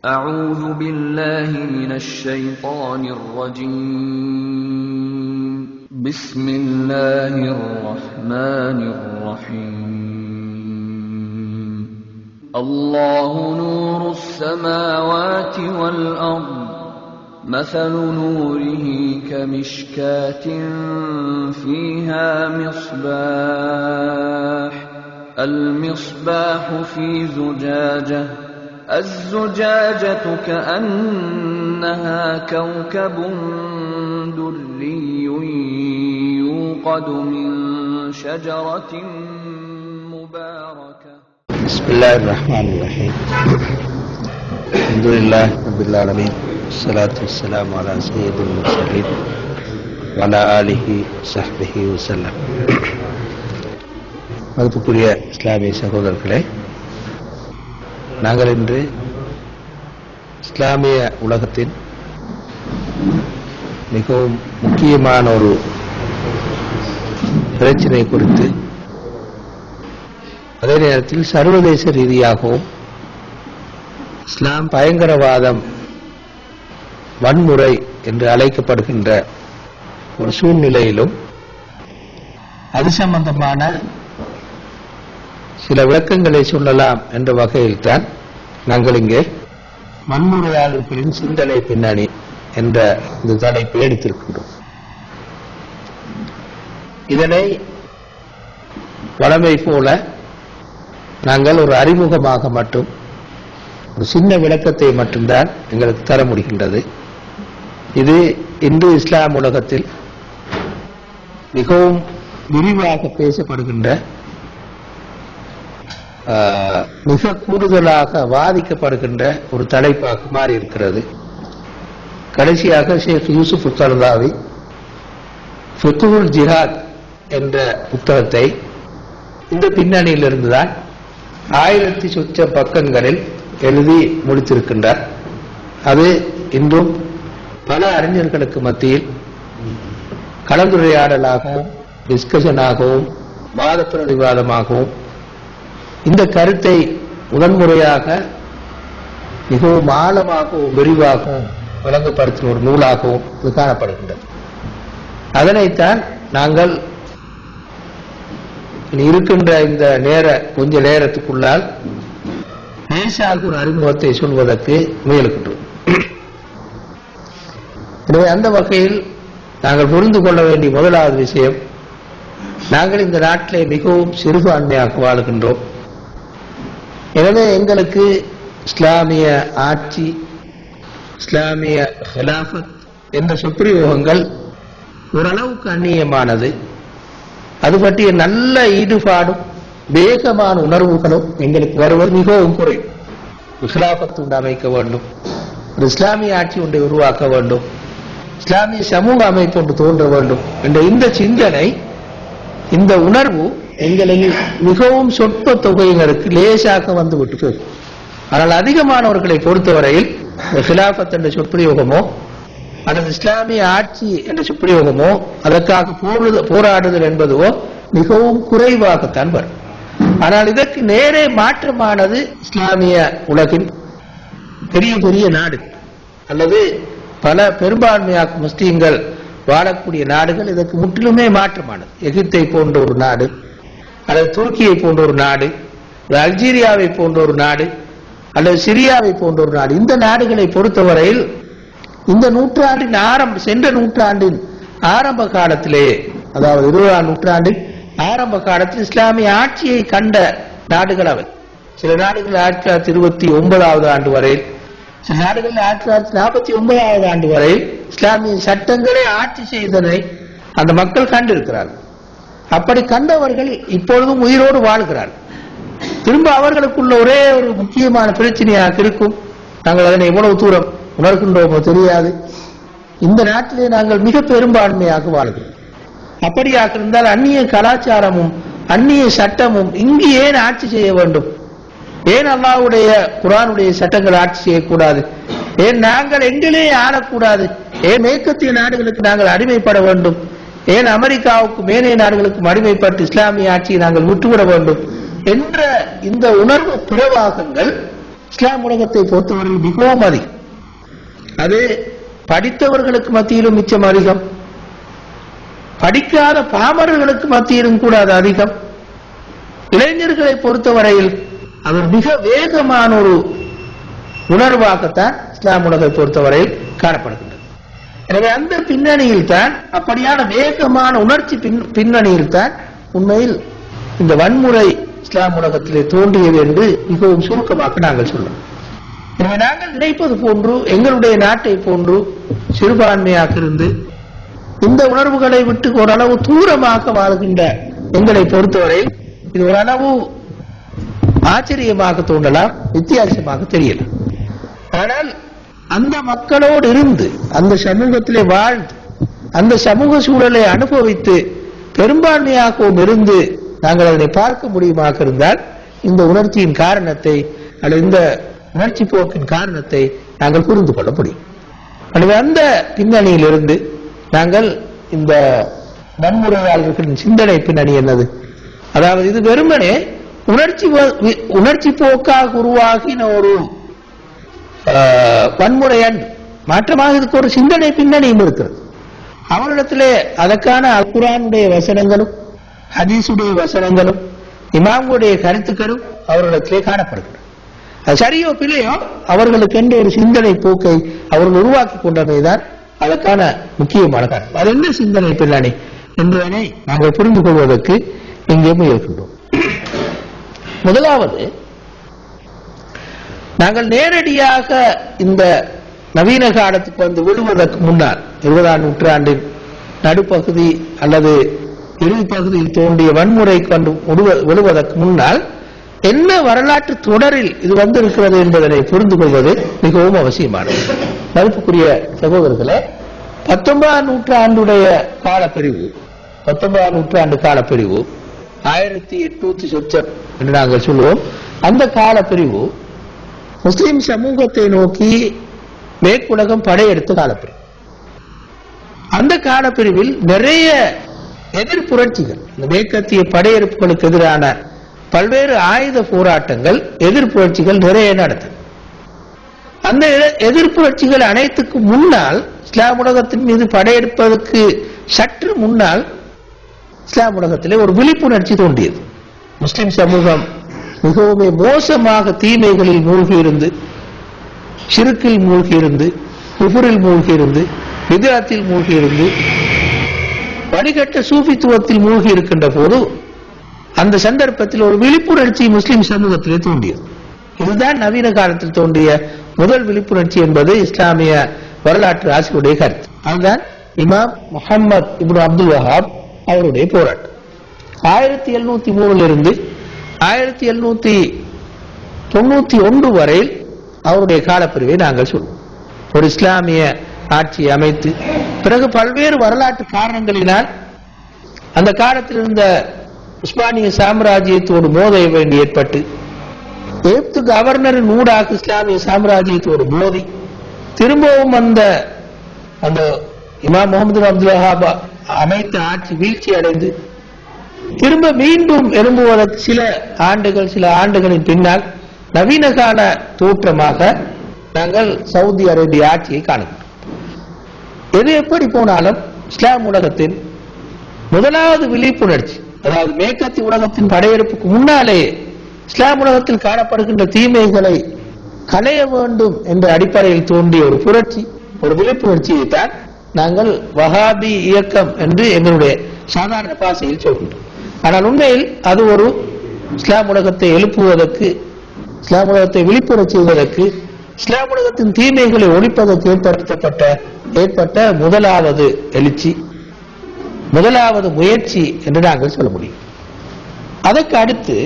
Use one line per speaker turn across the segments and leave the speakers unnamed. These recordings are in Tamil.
أعوذ بالله من الشيطان الرجيم بسم الله الرحمن الرحيم الله نور السماوات والأرض مثل نوره كمشكاة فيها مصباح المصباح في زجاجة الزجاجة كأنها كوكب دري يوقد من شجرة مباركة
بسم الله الرحمن الرحيم الحمد لله رب العالمين والصلاة والسلام على سيد المرسلين وعلى آله وصحبه وسلم மதிப்புக்குரிய இஸ்லாமிய சகோதரர்களே நாங்கள் இன்று இஸ்லாமிய உலகத்தின் மிகவும் முக்கியமான ஒரு பிரச்சனை குறித்து அதே நேரத்தில் சர்வதேச ரீதியாகவும் இஸ்லாம் பயங்கரவாதம் வன்முறை என்று அழைக்கப்படுகின்ற ஒரு சூழ்நிலையிலும் அது சம்பந்தமான சில விளக்கங்களை சொல்லலாம் என்ற வகையில்தான் நாங்கள் இங்கே வன்முறையாளர்களின் சிந்தனை பின்னணி என்ற இந்த தலைப்பை எடுத்திருக்கின்றோம் இதனை வளமை போல நாங்கள் ஒரு அறிமுகமாக மட்டும் ஒரு சின்ன விளக்கத்தை மட்டும்தான் எங்களுக்கு தர முடிகின்றது இது இந்து இஸ்லாம் உலகத்தில் மிகவும் விரிவாக பேசப்படுகின்ற ஆஹ், மிக கூடுதலாக வாதிக்கப்படுகின்ற ஒரு தலைப்பாக மாறி இருக்கிறது கடைசியாக ஷேக் யூசுப் உத்தரதாவி ஃபித்துல் ஜிஹாத் என்ற புத்தகத்தை இந்த பின்னணியிலிருந்துதான் ஆயிரத்தி சொச்ச பக்கங்களில் எழுதி முடித்திருக்கின்றார் அது இன்றும் பல அறிஞர்களுக்கு மத்தியில் கலந்துரையாடலாகவும் டிஸ்கஷனாகவும் வாத பிரதிவாதமாகவும் இந்த கருத்தை முதன்முறையாக மிகவும் ஆழமாகவும் விரிவாகவும் விளங்கப்படுத்தின ஒரு நூலாகவும் இது காணப்படுகின்றது அதனைத்தான் நாங்கள் இனி இருக்கின்ற இந்த நேர கொஞ்ச நேரத்துக்குள்ளால் லேசாக ஒரு அறிமுகத்தை சொல்வதற்கு முயலுகின்றோம் எனவே அந்த வகையில் நாங்கள் புரிந்து கொள்ள வேண்டிய முதலாவது விஷயம் நாங்கள் இந்த நாட்டிலே மிகவும் சிறுபான்மையாக வாழுகின்றோம் எனவே எங்களுக்கு இஸ்லாமிய ஆட்சி இஸ்லாமிய ஹிலாஃபத் என்ற சொற்பிரயோகங்கள் ஓரளவுக்கு அந்நியமானது அது பற்றிய நல்ல ஈடுபாடும் வேகமான உணர்வுகளும் எங்களுக்கு வருவது மிகவும் குறையும் இஸ்லாபத்து உண்டு அமைக்க வேண்டும் ஒரு இஸ்லாமிய ஆட்சி ஒன்றை உருவாக்க வேண்டும் இஸ்லாமிய சமூக அமைப்பு ஒன்று தோன்ற வேண்டும் என்ற இந்த சிந்தனை இந்த உணர்வு எங்களில் மிகவும் சொற்ப தொகையினருக்கு லேசாக வந்து விட்டு போகும் ஆனால் அதிகமானவர்களை பொறுத்தவரையில் இந்த ஹிலாபத் என்ற சொற்பிரயோகமோ அல்லது இஸ்லாமிய ஆட்சி என்ற சொற்பிரயோகமோ அதற்காக போடுத- போராடுதல் என்பதுவோ மிகவும் குறைவாகத்தான் வரும் ஆனால் இதற்கு நேரே மாற்றமானது இஸ்லாமிய உலகின் பெரிய பெரிய நாடு அல்லது பல பெரும்பான்மையாக முஸ்லீம்கள் வாழக்கூடிய நாடுகள் இதற்கு முற்றிலுமே மாற்றமானது எகிப்தை போன்ற ஒரு நாடு அல்லது துருக்கியை போன்ற ஒரு நாடு அல்லது அல்ஜீரியாவை போன்ற ஒரு நாடு அல்லது சிரியாவை போன்ற ஒரு நாடு இந்த நாடுகளை பொறுத்தவரையில் இந்த நூற்றாண்டின் ஆரம்ப சென்ற நூற்றாண்டின் ஆரம்ப காலத்திலேயே அதாவது இருபதாம் நூற்றாண்டின் ஆரம்ப காலத்தில் இஸ்லாமிய ஆட்சியை கண்ட நாடுகள் அவை சில நாடுகள் ஆயிரத்தி தொள்ளாயிரத்தி இருபத்தி ஒன்பதாவது ஆண்டு வரையில் சில நாடுகளில் ஆயிரத்தி தொள்ளாயிரத்தி நாற்பத்தி ஒன்பதாவது ஆண்டு வரை இஸ்லாமிய சட்டங்களை ஆட்சி செய்ததை அந்த மக்கள் கண்டிருக்கிறார்கள் அப்படி கண்டவர்கள் இப்பொழுதும் உயிரோடு வாழ்கிறார்கள் திரும்ப அவர்களுக்குள்ள ஒரே ஒரு முக்கியமான பிரச்சனையாக இருக்கும் நாங்கள் அதனை எவ்வளவு தூரம் உணர்கின்றோமோ தெரியாது இந்த நாட்டிலே நாங்கள் மிக பெரும்பான்மையாக வாழ்கிறோம் அப்படியாக இருந்தால் அந்நிய கலாச்சாரமும் அந்நிய சட்டமும் இங்கு ஏன் ஆட்சி செய்ய வேண்டும் ஏன் அல்லாஹ்வுடைய குர்ஆனுடைய சட்டங்கள் ஆட்சி செய்யக்கூடாது ஏன் நாங்கள் எங்களே ஆளக்கூடாது ஏன் மேற்கத்திய நாடுகளுக்கு நாங்கள் அடிமைப்பட வேண்டும் ஏன் அமெரிக்காவுக்கு மேலே நாடுகளுக்கும் அடிமைப்பட்டு இஸ்லாமிய ஆட்சியை நாங்கள் விட்டுவிட வேண்டும் என்ற இந்த உணர்வு பிரவாகங்கள் இஸ்லாம் உலகத்தை பொறுத்தவரையில் மிகவும் அதிகம் அது படித்தவர்களுக்கு மத்தியிலும் மிச்சம் அதிகம் படிக்காத பாமரர்களுக்கு மத்தியிலும் கூட அது அதிகம் இளைஞர்களை பொறுத்தவரையில் அது மிக வேகமான ஒரு உணர்வாகத்தான் இஸ்லாம் உலகை பொறுத்தவரையில் காணப்படுகின்றது எனவே அந்த பின்னணியில் தான் அப்படியான வேகமான உணர்ச்சி பின் பின்னணியில் தான் உண்மையில் இந்த வன்முறை இஸ்லாம் உலகத்திலே தோன்றியது என்று மிகவும் சுருக்கமாக நாங்கள் சொல்றோம் எனவே நாங்கள் நினைப்பது போன்று எங்களுடைய நாட்டை போன்று சிறுபான்மையாக இருந்து இந்த உணர்வுகளை விட்டு ஓரளவு தூரமாக வாழ்கின்ற எங்களை பொறுத்தவரையில் இது ஓரளவு ஆச்சரியமாக தோன்றலாம் வித்தியாசமாக தெரியலாம் ஆனால் அந்த மக்களோடு இருந்து அந்த சமூகத்திலே வாழ்ந்து அந்த சமூக சூழலை அனுபவித்து பெரும்பான்மையாகவும் இருந்து நாங்கள் அதனை பார்க்க முடியுமாக இருந்தால் இந்த உணர்ச்சியின் காரணத்தை அல்லது இந்த உணர்ச்சி போக்கின் காரணத்தை நாங்கள் புரிந்து கொள்ள முடியும் எனவே அந்த பின்னணியிலிருந்து நாங்கள் இந்த வன்முறையாளர்களின் சிந்தனை பின்னணி என்னது அதாவது இது வெறுமனே உணர்ச்சி வ- வி- உணர்ச்சி போக்காக உருவாகின ஒரு ஆஹ், வன்முறை அன்று மாற்றமாக இதுக்கு ஒரு சிந்தனை பின்னணியும் இருக்கிறது அவரிடத்திலே அதற்கான அல் குர்ஆனுடைய வசனங்களும் ஹதீஸுடைய வசனங்களும் இமாமுடைய கருத்துக்களும் அவரிடத்திலே காணப்படுகின்றன அது சரியோ பிழையோ அவர்களுக்கு என்று ஒரு சிந்தனை போக்கை அவர்கள் உருவாக்கி கொண்டதைதான் அதற்கான முக்கியமான காரணம் அது என்ன சிந்தனை பின்னணி என்பதனை நாங்கள் புரிந்து கொள்வதற்கு இங்கே முயல்கின்றோம் முதலாவது நாங்கள் நேரடியாக இந்த நவீன காலத்துக்கு வந்து விழுவதற்கு முன்னால் இருபதாம் நூற்றாண்டின் நடுப்பகுதி அல்லது இறுதி பகுதியில் தோன்றிய வன்முறை கொண்டு விழுவ- விழுவதற்கு முன்னால் என்ன வரலாற்று தொடரில் இது வந்திருக்கிறது என்பதனை புரிந்து கொள்வது மிகவும் அவசியமானது மதிப்புக்குரிய சகோதரர்களே பத்தொன்பதாம் நூற்றாண்டுடைய காலப்பிரிவு பத்தொன்பதாம் நூற்றாண்டு காலப்பிரிவு ஆயிரத்தி எட்நூத்தி சொச்சம் என்று நாங்கள் சொல்லுவோம் அந்த காலப்பிரிவு முஸ்லிம் சமூகத்தை நோக்கி மேற்குலகம் படையெடுத்த காலப்பிரிவு அந்த காலப்பிரிவில் நிறைய எதிர்ப்புரட்சிகள் இந்த மேற்கத்திய படையெடுப்புகளுக்கு எதிரான பல்வேறு ஆயுத போராட்டங்கள் எதிர்ப்புரட்சிகள் நிறைய நடந்தது அந்த எ- எதிர்ப்புரட்சிகள் அனைத்துக்கும் முன்னால் இஸ்லாம் உலகத்தின் மீது படையெடுப்பதற்கு சற்று முன்னால் இஸ்லாம் உலகத்திலே ஒரு விழிப்புணர்ச்சி தோன்றியது முஸ்லிம் சமூகம் மிகவும் மோசமாக தீமைகளில் மூழ்கியிருந்து சிறுக்கில் மூழ்கியிருந்து குஃபுரில் மூழ்கியிருந்து விதத்தில் மூழ்கியிருந்து வடிகட்ட சூஃபித்துவத்தில் மூழ்கி இருக்கின்ற போது அந்த சந்தர்ப்பத்தில் ஒரு விழிப்புணர்ச்சி முஸ்லிம் சமூகத்திலே தோன்றியது இதுதான் நவீன காலத்தில் தோன்றிய முதல் விழிப்புணர்ச்சி என்பது இஸ்லாமிய வரலாற்று ஆசிரியருடைய கருத்து அதுதான் இமாம் முஹம்மது இப்னு அப்துல் வஹாப் அவருடைய போராட்டம் ஆயிரத்தி எழுநூத்தி மூணுல இருந்து ஆயிரத்தி எழுநூத்தி தொண்ணூத்தி ஒன்று வரையில் அவருடைய காலப்பிரிவை நாங்கள் சொல்லுவோம் ஒரு இஸ்லாமிய ஆட்சியை அமைத்து பிறகு பல்வேறு வரலாற்று காரணங்களினால் அந்த காலத்தில் இருந்த உஸ்மானிய சாம்ராஜ்யத்தோடு மோத வேண்டி ஏற்பட்டு எகிப்து கவர்னரின் ஊடாக இஸ்லாமிய சாம்ராஜ்யத்தோடு மோதி திரும்பவும் அந்த அந்த இமாம் முகமது அப்துல் வஹாப் அமைத்த ஆட்சி வீழ்ச்சி அடைந்து திரும்ப மீண்டும் எழும்புவதற்கு சில ஆண்டுகள் சில ஆண்டுகளின் பின்னால் நவீன கால தோற்றமாக நாங்கள் சவுதி அரேபிய ஆட்சியை காணுகிறோம் எது எப்படி போனாலும் இஸ்லாம் உலகத்தின் முதலாவது விழிப்புணர்ச்சி அதாவது மேற்கத்தி உலகத்தின் படையெடுப்புக்கு முன்னாலே இஸ்லாம் உலகத்தில் காணப்படுகின்ற தீமைகளை களைய வேண்டும் என்ற அடிப்படையில் தோன்றிய ஒரு புரட்சி ஒரு விழிப்புணர்ச்சியை தான் நாங்கள் வஹாபி இயக்கம் என்று எங்களுடைய சாதாரண பாசையில் சொல்கின்றோம் ஆனால் உண்மையில் அது ஒரு இஸ்லாம் உலகத்தை எழுப்புவதற்கு இஸ்லாம் உலகத்தை விழிப்புணர்ச்சி செய்வதற்கு இஸ்லாம் உலகத்தின் தீமைகளை ஒழிப்பதற்கு ஏற்படுத்தப்பட்ட ஏற்பட்ட முதலாவது எழுச்சி முதலாவது முயற்சி என்று நாங்கள் சொல்ல முடியும் அதற்கு அடுத்து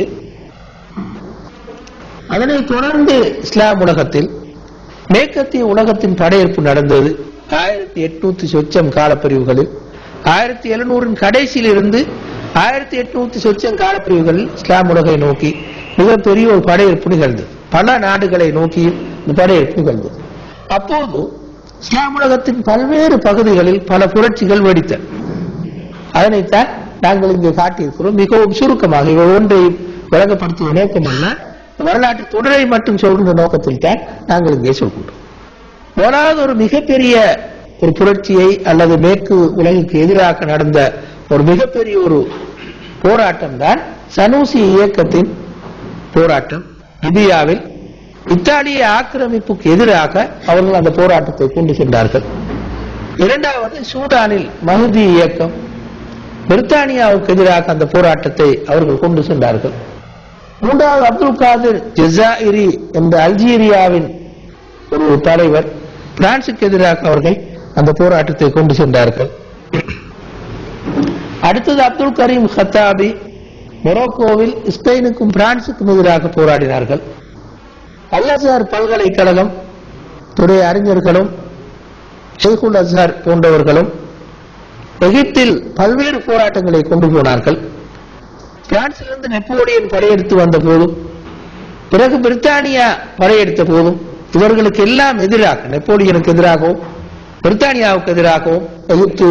அதனைத் தொடர்ந்து இஸ்லாம் உலகத்தில் மேற்கத்திய உலகத்தின் படையெடுப்பு நடந்தது ஆயிரத்தி எட்நூத்தி சொச்சம் காலப்பிரிவுகளில் ஆயிரத்தி எழுநூறின் கடைசியில் இருந்து ஆயிரத்தி எட்நூத்தி சொச்சம் காலப்பிரிவுகளில் இஸ்லாம் உலகை நோக்கி மிகப்பெரிய ஒரு படையெடுப்பு நிகழ்ந்தது பல நாடுகளை நோக்கி இந்த படையெடுப்பு நிகழ்ந்தது அப்போது இஸ்லாம் உலகத்தின் பல்வேறு பகுதிகளில் பல புரட்சிகள் வெடித்தன அதனைத்தான் நாங்கள் இங்கே காட்டியிருக்கிறோம் மிகவும் சுருக்கமாக இவை ஒன்றை விளங்கப்படுத்துவ நோக்கமல்ல வரலாற்று தொடரை மட்டும் சொல்கின்ற நோக்கத்தில் தான் நாங்கள் இங்கே சொல்கின்றோம் முதலாவது ஒரு மிகப்பெரிய ஒரு புரட்சியை அல்லது மேற்கு உலகுக்கு எதிராக நடந்த ஒரு மிகப்பெரிய ஒரு போராட்டம் தான் சனூசி இயக்கத்தின் போராட்டம் இந்தியாவில் இத்தாலிய ஆக்கிரமிப்புக்கு எதிராக அவர்கள் அந்த போராட்டத்தை கொண்டு சென்றார்கள் இரண்டாவது சூடானில் மஹதி இயக்கம் பிரித்தானியாவுக்கு எதிராக அந்த போராட்டத்தை அவர்கள் கொண்டு சென்றார்கள் மூன்றாவது அப்துல் காதிர் ஜெசாயிரி என்ற அல்ஜீரியாவின் ஒரு தலைவர் பிரான்சுக்கு எதிராக அவர்கள் அந்த போராட்டத்தை கொண்டு சென்றார்கள் அடுத்தது அப்துல் கரீம் ஹத்தாபி மொரோக்கோவில் ஸ்பெயினுக்கும் பிரான்சுக்கும் எதிராக போராடினார்கள் அல் பல்கலைக்கழகம் துறை அறிஞர்களும் ஷெய்குல் அஸ்ஹர் போன்றவர்களும் எகிப்தில் பல்வேறு போராட்டங்களை கொண்டு போனார்கள் பிரான்சிலிருந்து நெப்போலியன் படையெடுத்து வந்த போதும் பிறகு பிரித்தானியா படையெடுத்த போதும் இவர்களுக்கு எல்லாம் எதிராக நெப்போலியனுக்கு எதிராகவும் பிரித்தானியாவுக்கு எதிராகவும் எகிப்து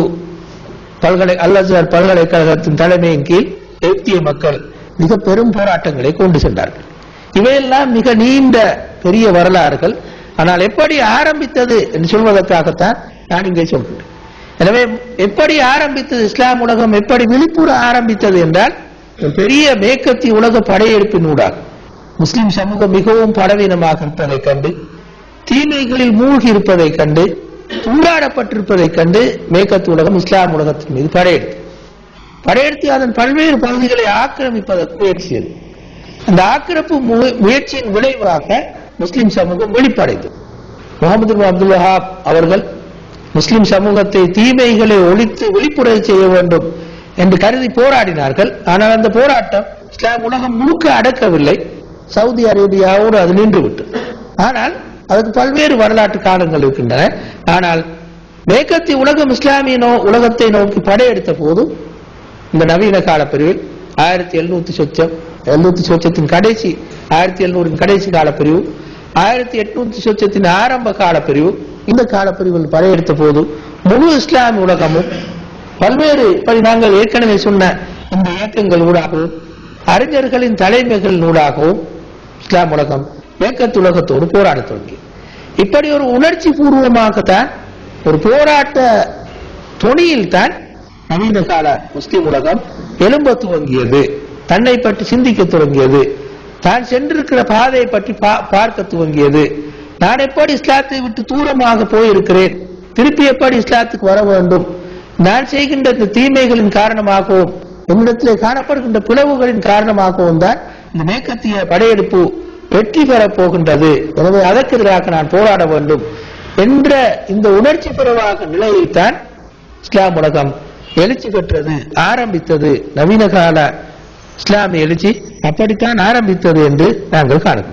பல்கலை அல்லசர் பல்கலைக்கழகத்தின் தலைமையின் கீழ் எகிப்திய மக்கள் மிக பெரும் போராட்டங்களை கொண்டு சென்றார்கள் இவையெல்லாம் மிக நீண்ட பெரிய வரலாறுகள் ஆனால் எப்படி ஆரம்பித்தது என்று சொல்வதற்காகத்தான் நான் இங்கே சொல்கிறேன் எனவே எப்படி ஆரம்பித்தது இஸ்லாம் உலகம் எப்படி விழிப்புற ஆரம்பித்தது என்றால் ஒரு பெரிய மேற்கத்தி உலக படையெடுப்பின் ஊடாக முஸ்லிம் சமூகம் மிகவும் பலவீனமாக இருப்பதைக் கண்டு தீமைகளில் மூழ்கி இருப்பதைக் கண்டு துண்டாடப்பட்டிருப்பதைக் கண்டு மேற்கத்து உலகம் இஸ்லாம் உலகத்தின் மீது படையெடுத்து படையெடுத்து அதன் பல்வேறு பகுதிகளை ஆக்கிரமிப்பதற்கு முயற்சியது அந்த ஆக்கிரமிப்பு மு- முயற்சியின் விளைவாக முஸ்லிம் சமூகம் வெளிப்படைந்தது முகமது பின் அப்துல் வஹாப் அவர்கள் முஸ்லிம் சமூகத்தை தீமைகளை ஒழித்து விழிப்புரை செய்ய வேண்டும் என்று கருதி போராடினார்கள் ஆனால் அந்த போராட்டம் இஸ்லாம் உலகம் முழுக்க அடக்கவில்லை சவுதி அரேபியாவோடு அது நின்று விட்டது ஆனால் அதற்கு பல்வேறு வரலாற்று காலங்கள் இருக்கின்றன ஆனால் மேற்கத்திய உலகம் இஸ்லாமிய நோ உலகத்தை நோக்கி படையெடுத்த போது இந்த நவீன கால பிரிவில் ஆயிரத்தி எழுநூத்தி சொச்சம் எழுநூத்தி சொச்சத்தின் கடைசி ஆயிரத்தி எழுநூறின் கடைசி கால பிரிவு ஆயிரத்தி எட்நூத்தி சொச்சத்தின் ஆரம்ப கால பிரிவு இந்த கால பிரிவில் படையெடுத்த போது முழு இஸ்லாமிய உலகமும் பல்வேறு இப்படி நாங்கள் ஏற்கனவே சொன்ன இந்த இயக்கங்கள் ஊடாகவும் அறிஞர்களின் தலைமைகள் ஊடாகவும் இஸ்லாம் உலகம் மேற்கத்து உலகத்தோடு போராடத் தொடங்கி இப்படி ஒரு உணர்ச்சி பூர்வமாகத்தான் ஒரு போராட்ட தொனியில் தான் நவீன கால முஸ்லிம் உலகம் எழும்ப துவங்கியது தன்னை பற்றி சிந்திக்க துவங்கியது தான் சென்றிருக்கிற பாதையை பற்றி பா- பார்க்க துவங்கியது நான் எப்படி இஸ்லாத்தை விட்டு தூரமாக போயிருக்கிறேன் திருப்பி எப்படி இஸ்லாத்துக்கு வர வேண்டும் நான் செய்கின்ற இந்த தீமைகளின் காரணமாகவும் என்னிடத்திலே காணப்படுகின்ற பிளவுகளின் காரணமாகவும் தான் இந்த மேற்கத்திய படையெடுப்பு வெற்றி பெறப் போகின்றது எனவே அதற்கு எதிராக நான் போராட வேண்டும் என்ற இந்த உணர்ச்சி பெறவாக நிலையில்தான் இஸ்லாம் உலகம் எழுச்சி பெற்றது ஆரம்பித்தது நவீன கால இஸ்லாமிய எழுச்சி அப்படித்தான் ஆரம்பித்தது என்று நாங்கள் காணுகின்றோம்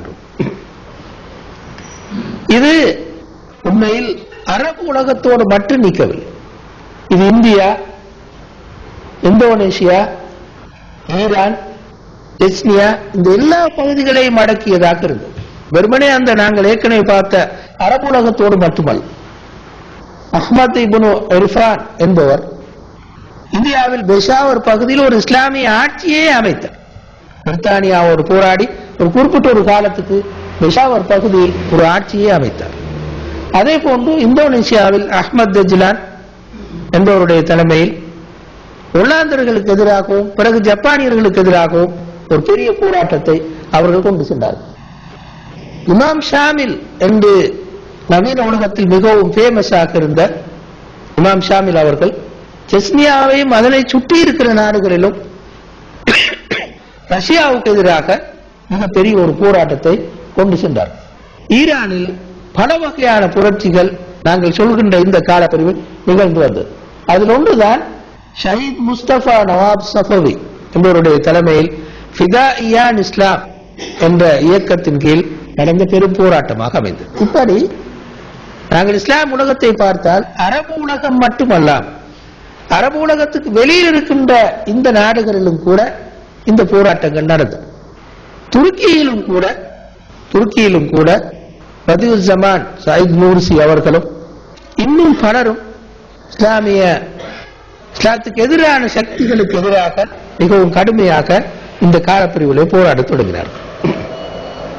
இது உண்மையில் அரபு உலகத்தோடு மட்டும் நிற்கவில்லை இது இந்தியா இந்தோனேஷியா ஈரான் எஸ்னியா இந்த எல்லா பகுதிகளையும் அடக்கியதாக இருந்தது வெறுமனே அந்த நாங்கள் ஏற்கனவே பார்த்த அரபு உலகத்தோடு மட்டுமல்ல அஹ்மத் இப்னு இர்ஃபான் என்பவர் இந்தியாவில் பெஷாவர் பகுதியில் ஒரு இஸ்லாமிய ஆட்சியே அமைத்தார் பிரித்தானியாவோடு போராடி ஒரு குறிப்பிட்ட ஒரு காலத்துக்கு பெஷாவர் பகுதியில் ஒரு ஆட்சியே அமைத்தார் அதே போன்று இந்தோனேசியாவில் அஹ்மத் தஜ்லான் என்பவருடைய தலைமையில் ஒல்லாந்தர்களுக்கு எதிராகவும் பிறகு ஜப்பானியர்களுக்கு எதிராகவும் ஒரு பெரிய போராட்டத்தை அவர்கள் கொண்டு சென்றார்கள் இமாம் ஷாமில் என்று நவீன உலகத்தில் மிகவும் ஃபேமஸாக இருந்த இமாம் ஷாமில் அவர்கள் செஸ்னியாவையும் அதனை சுற்றி இருக்கிற நாடுகளிலும் ரஷ்யாவுக்கு எதிராக மிகப்பெரிய ஒரு போராட்டத்தை கொண்டு சென்றார் ஈரானில் பல வகையான புரட்சிகள் நாங்கள் சொல்கின்ற இந்த காலப்பிரிவில் நிகழ்ந்து வந்தது அதில் ஒன்றுதான் ஷஹீத் முஸ்தபா நவாப் சஃபவி என்பவருடைய தலைமையில் ஃபிதா இயான் இஸ்லாம் என்ற இயக்கத்தின் கீழ் நடந்த பெரும் போராட்டமாக அமைந்தது இப்படி நாங்கள் இஸ்லாம் உலகத்தை பார்த்தால் அரபு உலகம் மட்டுமல்லாம் அரபு உலகத்துக்கு வெளியில் இருக்கின்ற இந்த நாடுகளிலும் கூட இந்த போராட்டங்கள் நடந்தது துருக்கியிலும் கூட துருக்கியிலும் கூட பதிவு ஜமான் சயித் நூர்சி அவர்களும் இன்னும் பலரும் இஸ்லாமிய இஸ்லாத்துக்கு எதிரான சக்திகளுக்கு எதிராக மிகவும் கடுமையாக இந்த காலப்பிரிவிலே போராடத் தொடங்கினார்கள்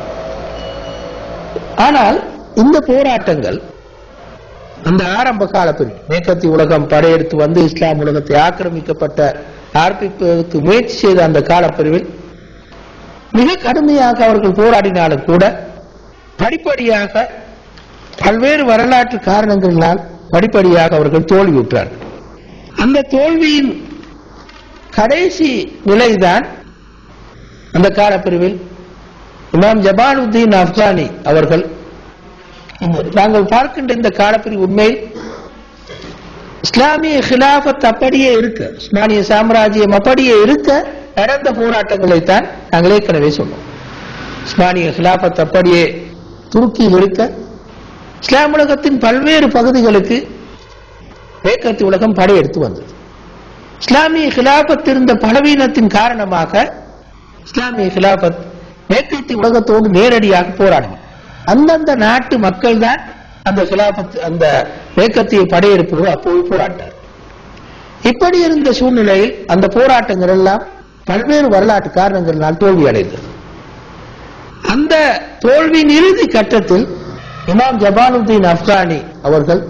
ஆனால் இந்த போராட்டங்கள் அந்த ஆரம்ப கால பிரிவு மேற்கத்தி உலகம் படையெடுத்து வந்து இஸ்லாம் உலகத்தை ஆக்கிரமிக்கப்பட்ட ஆர்ப்பிப்பதற்கு முயற்சி செய்த அந்த காலப்பிரிவில் மிக கடுமையாக அவர்கள் போராடினாலும் கூட படிப்படியாக பல்வேறு வரலாற்று காரணங்களினால் படிப்படியாக அவர்கள் தோல்வியுற்றார்கள் அந்த தோல்வியின் கடைசி நிலைதான் அந்த காலப்பிரிவில் இமாம் ஜபாலுத்தீன் அப்கானி அவர்கள் இந்த- நாங்கள் பார்க்கின்ற இந்த காலப்பிரிவு உண்மையில் இஸ்லாமிய ஹிலாபத் அப்படியே இருக்க உஸ்மானிய சாம்ராஜ்யம் அப்படியே இருக்க நடந்த போராட்டங்களை தான் நாங்கள் ஏற்கனவே சொன்னோம் உஸ்மானிய ஹிலாபத் அப்படியே துருக்கியில் இருக்க இஸ்லாம் உலகத்தின் பல்வேறு பகுதிகளுக்கு மேற்கத்தி உலகம் படையெடுத்து வந்தது இஸ்லாமிய ஹிலாபத் இருந்த பலவீனத்தின் காரணமாக இஸ்லாமிய ஹிலாபத் மேற்கத்தி உலகத்தோடு நேரடியாக போராடினார் அந்தந்த நாட்டு மக்கள் தான் அந்த ஹிலாபத் அந்த மேற்கத்திய படையெடுப்பு அப்போது போராட்டார் இப்படி இருந்த சூழ்நிலையில் அந்த போராட்டங்கள் எல்லாம் பல்வேறு வரலாற்று காரணங்களினால் தோல்வி அடைந்தது அந்த தோல்வியின் இறுதி கட்டத்தில் இமாம் ஜபாலுத்தீன் அப்கானி அவர்கள்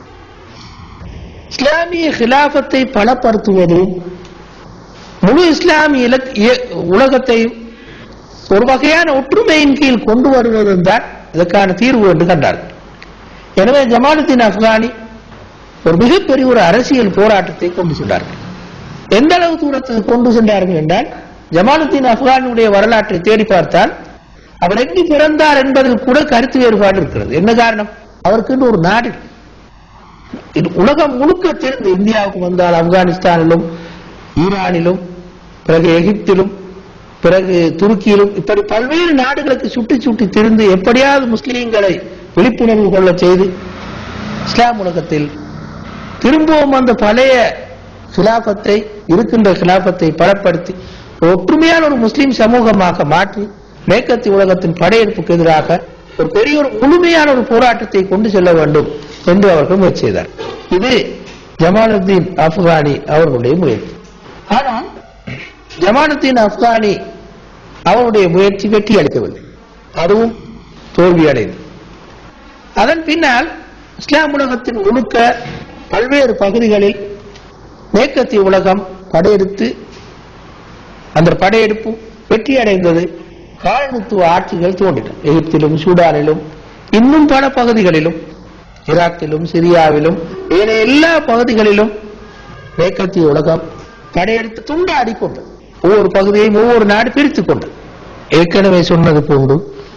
இஸ்லாமிய ஹிலாபத்தை பலப்படுத்துவதும் முழு இஸ்லாமிய இலக்- இய- உலகத்தையும் ஒரு வகையான ஒற்றுமையின் கீழ் கொண்டு வருவதும் தான் இதற்கான தீர்வு என்று கண்டார்கள் எனவே ஜமாலுத்தீன் அப்கானி ஒரு மிகப்பெரிய ஒரு அரசியல் போராட்டத்தை கொண்டு சென்றார்கள் எந்த அளவு தூரத்துக்கு கொண்டு சென்றார்கள் என்றால் ஜமாலுத்தீன் அப்கானியுடைய வரலாற்றை தேடி பார்த்தால் அவர் எங்கு பிறந்தார் என்பதில் கூட கருத்து வேறுபாடு இருக்கிறது என்ன காரணம் அவருக்கு ஒரு நாடு இருக்கு. இது உலகம் முழுக்க தெரிந்து இந்தியாவுக்கு வந்தால் ஆப்கானிஸ்தானிலும் ஈரானிலும் பிறகு எகிப்திலும் பிறகு துருக்கியிலும் இப்படி பல்வேறு நாடுகளுக்கு சுட்டி சுட்டி திரிந்து எப்படியாவது முஸ்லிம்களை விழிப்புணர்வு கொள்ள செய்து இஸ்லாம் உலகத்தில் திரும்பவும் அந்த பழைய கிலாபத்தை இருக்கின்ற கிலாபத்தை பலப்படுத்தி ஒரு ஒற்றுமையான ஒரு முஸ்லிம் சமூகமாக மாற்றி மேற்கத்தி உலகத்தின் படையெடுப்புக்கு எதிராக ஒரு பெரிய ஒரு முழுமையான ஒரு போராட்டத்தை கொண்டு செல்ல வேண்டும் என்று அவர்கள் முயற்சி செய்தார் இது ஜமாலுத்தீன் அப்கானி அவர்களுடைய முயற்சி ஆனால் ஜமாலுத்தீன் அப்கானி அவருடைய முயற்சி வெற்றி அளிக்கவில்லை அதுவும் தோல்வி அடைந்தது அதன் பின்னால் இஸ்லாம் உலகத்தின் முழுக்க பல்வேறு பகுதிகளில் மேற்கத்திய உலகம் படையெடுத்து அந்த படையெடுப்பு வெற்றி அடைந்தது காலனித்துவ ஆட்சிகள் தோன்றின எகிப்திலும் சூடானிலும் இன்னும் பல பகுதிகளிலும் ஈராக்கிலும் சிரியாவிலும் ஏனைய எல்லா பகுதிகளிலும் மேற்கத்திய உலகம் படையெடுத்து துண்டாடி கொண்டது ஒவ்வொரு பகுதியையும் ஒவ்வொரு நாடு பிரித்துக் கொண்டது ஏற்கனவே சொன்னது போன்று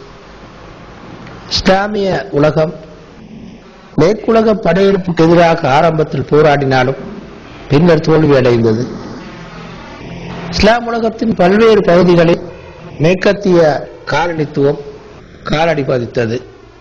இஸ்லாமிய உலகம் மேற்குலக படையெடுப்புக்கு எதிராக ஆரம்பத்தில் போராடினாலும் பின்னர் தோல்வி அடைந்தது இஸ்லாம் உலகத்தின் பல்வேறு பகுதிகளில் மேற்கத்திய காலனித்துவம் காலடி பதித்தது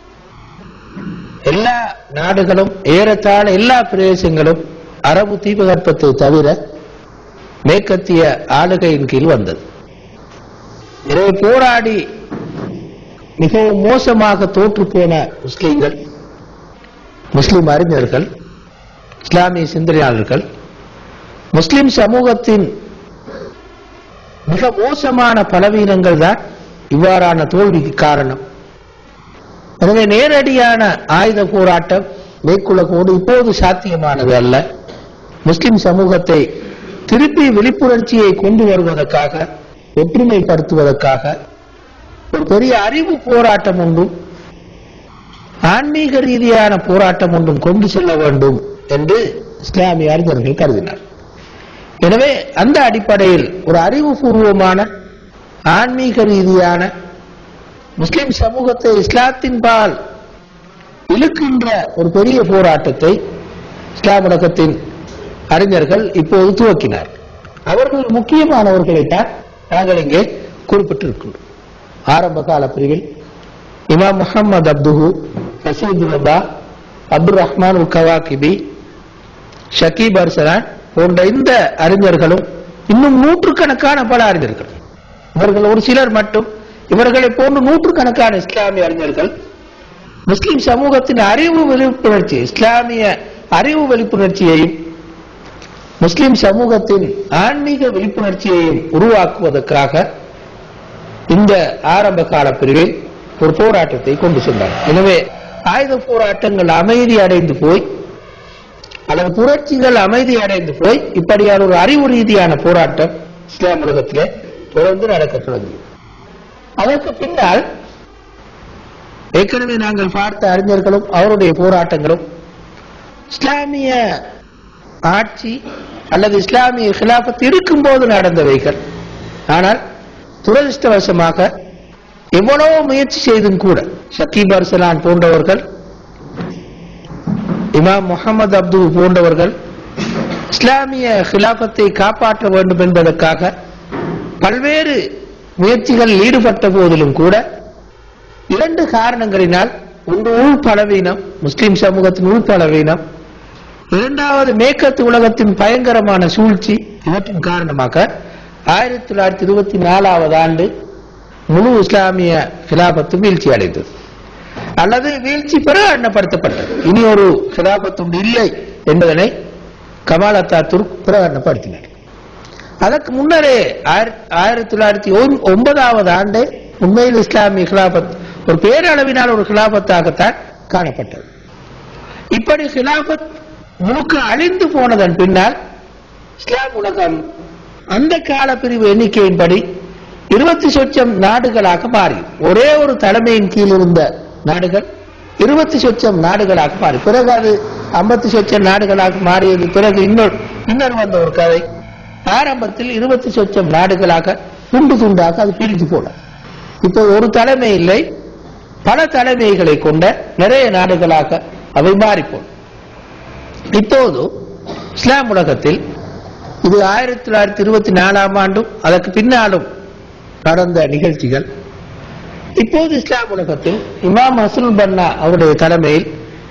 எல்லா நாடுகளும் ஏறத்தாழ எல்லா பிரதேசங்களும் அரபு தீபகற்பத்தை தவிர மேற்கத்திய ஆளுகையின் கீழ் வந்தது எனவே போராடி மிகவும் மோசமாக தோற்று போன முஸ்லிம்கள் முஸ்லிம் அறிஞர்கள் இஸ்லாமிய சிந்தனையாளர்கள் முஸ்லிம் சமூகத்தின் மிக மோசமான பலவீனங்கள் தான் இவ்வாறான தோல்விக்கு காரணம் எனவே நேரடியான ஆயுத போராட்டம் மேற்கொள்ளக்கோடு இப்போது சாத்தியமானது அல்ல முஸ்லிம் சமூகத்தை திருப்பி விழிப்புணர்ச்சியை கொண்டு வருவதற்காக ஒற்றுமைப்படுத்துவதற்காக ஒரு பெரிய அறிவு போராட்டம் ஒன்றும் ஆன்மீக ரீதியான போராட்டம் ஒன்றும் கொண்டு செல்ல வேண்டும் என்று இஸ்லாமிய அறிஞர்கள் கருதினார் எனவே அந்த அடிப்படையில் ஒரு அறிவுபூர்வமான ஆன்மீக ரீதியான முஸ்லிம் சமூகத்தை இஸ்லாத்தின் பால் இழுக்கின்ற ஒரு பெரிய போராட்டத்தை இஸ்லாம் உலகத்தின் அறிஞர்கள் இப்போது துவக்கினார் அவர்கள் முக்கியமானவர்களைத்தான் நாங்கள் இங்கே குறிப்பிட்டிருக்கின்றோம் ஆரம்ப கால பிரிவில் இமாம் முஹம்மது அப்துஹு ஹசீத் ரபா அப்துல் ரஹ்மான் உல் கவாகிபி ஷக்கீப் அர்சலான் போன்ற இந்த அறிஞர்களும் இன்னும் நூற்றுக்கணக்கான பல அறிஞர்கள் இவர்கள் ஒரு சிலர் மட்டும் இவர்களை போன்று நூற்றுக்கணக்கான இஸ்லாமிய அறிஞர்கள் முஸ்லிம் சமூகத்தின் அறிவு விழிப்புணர்ச்சி இஸ்லாமிய அறிவு விழிப்புணர்ச்சியையும் முஸ்லிம் சமூகத்தின் ஆன்மீக விழிப்புணர்ச்சியையும் உருவாக்குவதற்காக இந்த ஆரம்ப கால பிரிவில் ஒரு போராட்டத்தை கொண்டு சென்றார் எனவே ஆயுத போராட்டங்கள் அமைதி அடைந்து போய் அல்லது புரட்சிகள் அமைதி அடைந்து போய் இப்படியான ஒரு அறிவு ரீதியான போராட்டம் இஸ்லாம் உலகத்திலே தொடர்ந்து நடக்க தொடங்கி அதற்கு பின்னால் ஏற்கனவே நாங்கள் பார்த்த அறிஞர்களும் அவருடைய போராட்டங்களும் இஸ்லாமிய ஆட்சி அல்லது இஸ்லாமிய கிலாபத் இருக்கும்போது நடந்தவைகள் ஆனால் துரதிருஷ்டவசமாக எவ்வளவோ முயற்சி செய்தும் கூட ஷக்கீப் அர்சலான் போன்றவர்கள் இமாம் முகமது அப்துல் போன்றவர்கள் இஸ்லாமிய கிலாபத்தை காப்பாற்ற வேண்டும் என்பதற்காக பல்வேறு முயற்சிகளில் ஈடுபட்ட போதிலும் கூட இரண்டு காரணங்களினால் ஒன்று உள் பலவீனம் முஸ்லிம் சமூகத்தின் உள் பலவீனம் இரண்டாவது மேற்கத்து உலகத்தின் பயங்கரமான சூழ்ச்சி இவற்றின் காரணமாக ஆயிரத்தி தொள்ளாயிரத்தி இருபத்தி நாலாவது ஆண்டு முழு இஸ்லாமிய கிலாபத்து வீழ்ச்சி அடைந்தது அல்லது வீழ்ச்சி பிரகடனப்படுத்தப்பட்டது இனி ஒரு கிலாபத்தும் இல்லை என்பதனை கமால் அத்தாத்துர்க் பிரகடனப்படுத்தினார் அதற்கு முன்னரே ஆயிர- ஆயிரத்தி தொள்ளாயிரத்தி ஒன்- ஒன்பதாவது ஆண்டு உண்மையில் இஸ்லாமிய கிலாபத் ஒரு பேரளவினால் ஒரு கிலாபத்தாகத்தான் காணப்பட்டது இப்படி கிலாபத் முழுக்க அழிந்து போனதன் பின்னால் இஸ்லாம் உலகம் அந்த கால பிரிவு எண்ணிக்கையின்படி இருபத்தி சொச்சம் நாடுகளாக மாறி ஒரே ஒரு தலைமையின் கீழ் இருந்த நாடுகள் இருபத்தி சொச்சம் நாடுகளாக மாறி பிறகு அது ஐம்பத்தி சொச்சம் நாடுகளாக மாறியது பிறகு இன்னொரு இன்னொரு வந்த ஒரு கதை ஆரம்பத்தில் இருபத்தி சொச்சம் நாடுகளாக துண்டு துண்டாக அது பிரிஞ்சு போன இப்போ ஒரு தலைமை இல்லை பல தலைமைகளை கொண்ட நிறைய நாடுகளாக அவை மாறிப்போன இப்போது இஸ்லாம் உலகத்தில் இது ஆயிரத்தி தொள்ளாயிரத்தி இருபத்தி நாலாம் ஆண்டும் அதற்கு பின்னாலும் நடந்த நிகழ்ச்சிகள் இப்போது இஸ்லாம் உலகத்தில் இமாம் ஹசனுல் பன்னா அவருடைய தலைமையில்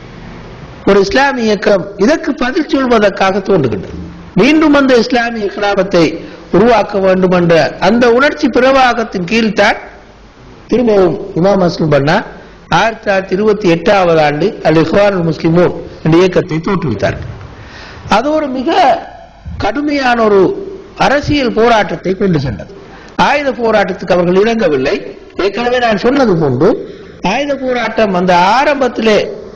ஒரு இஸ்லாமிய இயக்கம் இதற்கு பதில் சொல்வதற்காக தோன்றுகின்றது மீண்டும் அந்த இஸ்லாமிய கிராமத்தை உருவாக்க வேண்டும் என்ற அந்த உணர்ச்சி பிரவாகத்தின் கீழ்தான் திரும்பவும் இமாம் அஸ்லம் பன்னா ஆயிரத்தி தொள்ளாயிரத்தி இருபத்தி எட்டாவது ஆண்டு அல் இஹ்வானுல் முஸ்லிமோன் என்ற இயக்கத்தை தோற்றுவித்தார்கள் அது ஒரு மிக கடுமையான ஒரு அரசியல் போராட்டத்தை கொண்டு சென்றது ஆயுத போராட்டத்துக்கு அவர்கள் இணங்கவில்லை ஏற்கனவே நான் சொன்னது போன்று ஆயுத போராட்டம் அந்த ஆரம்பத்திலே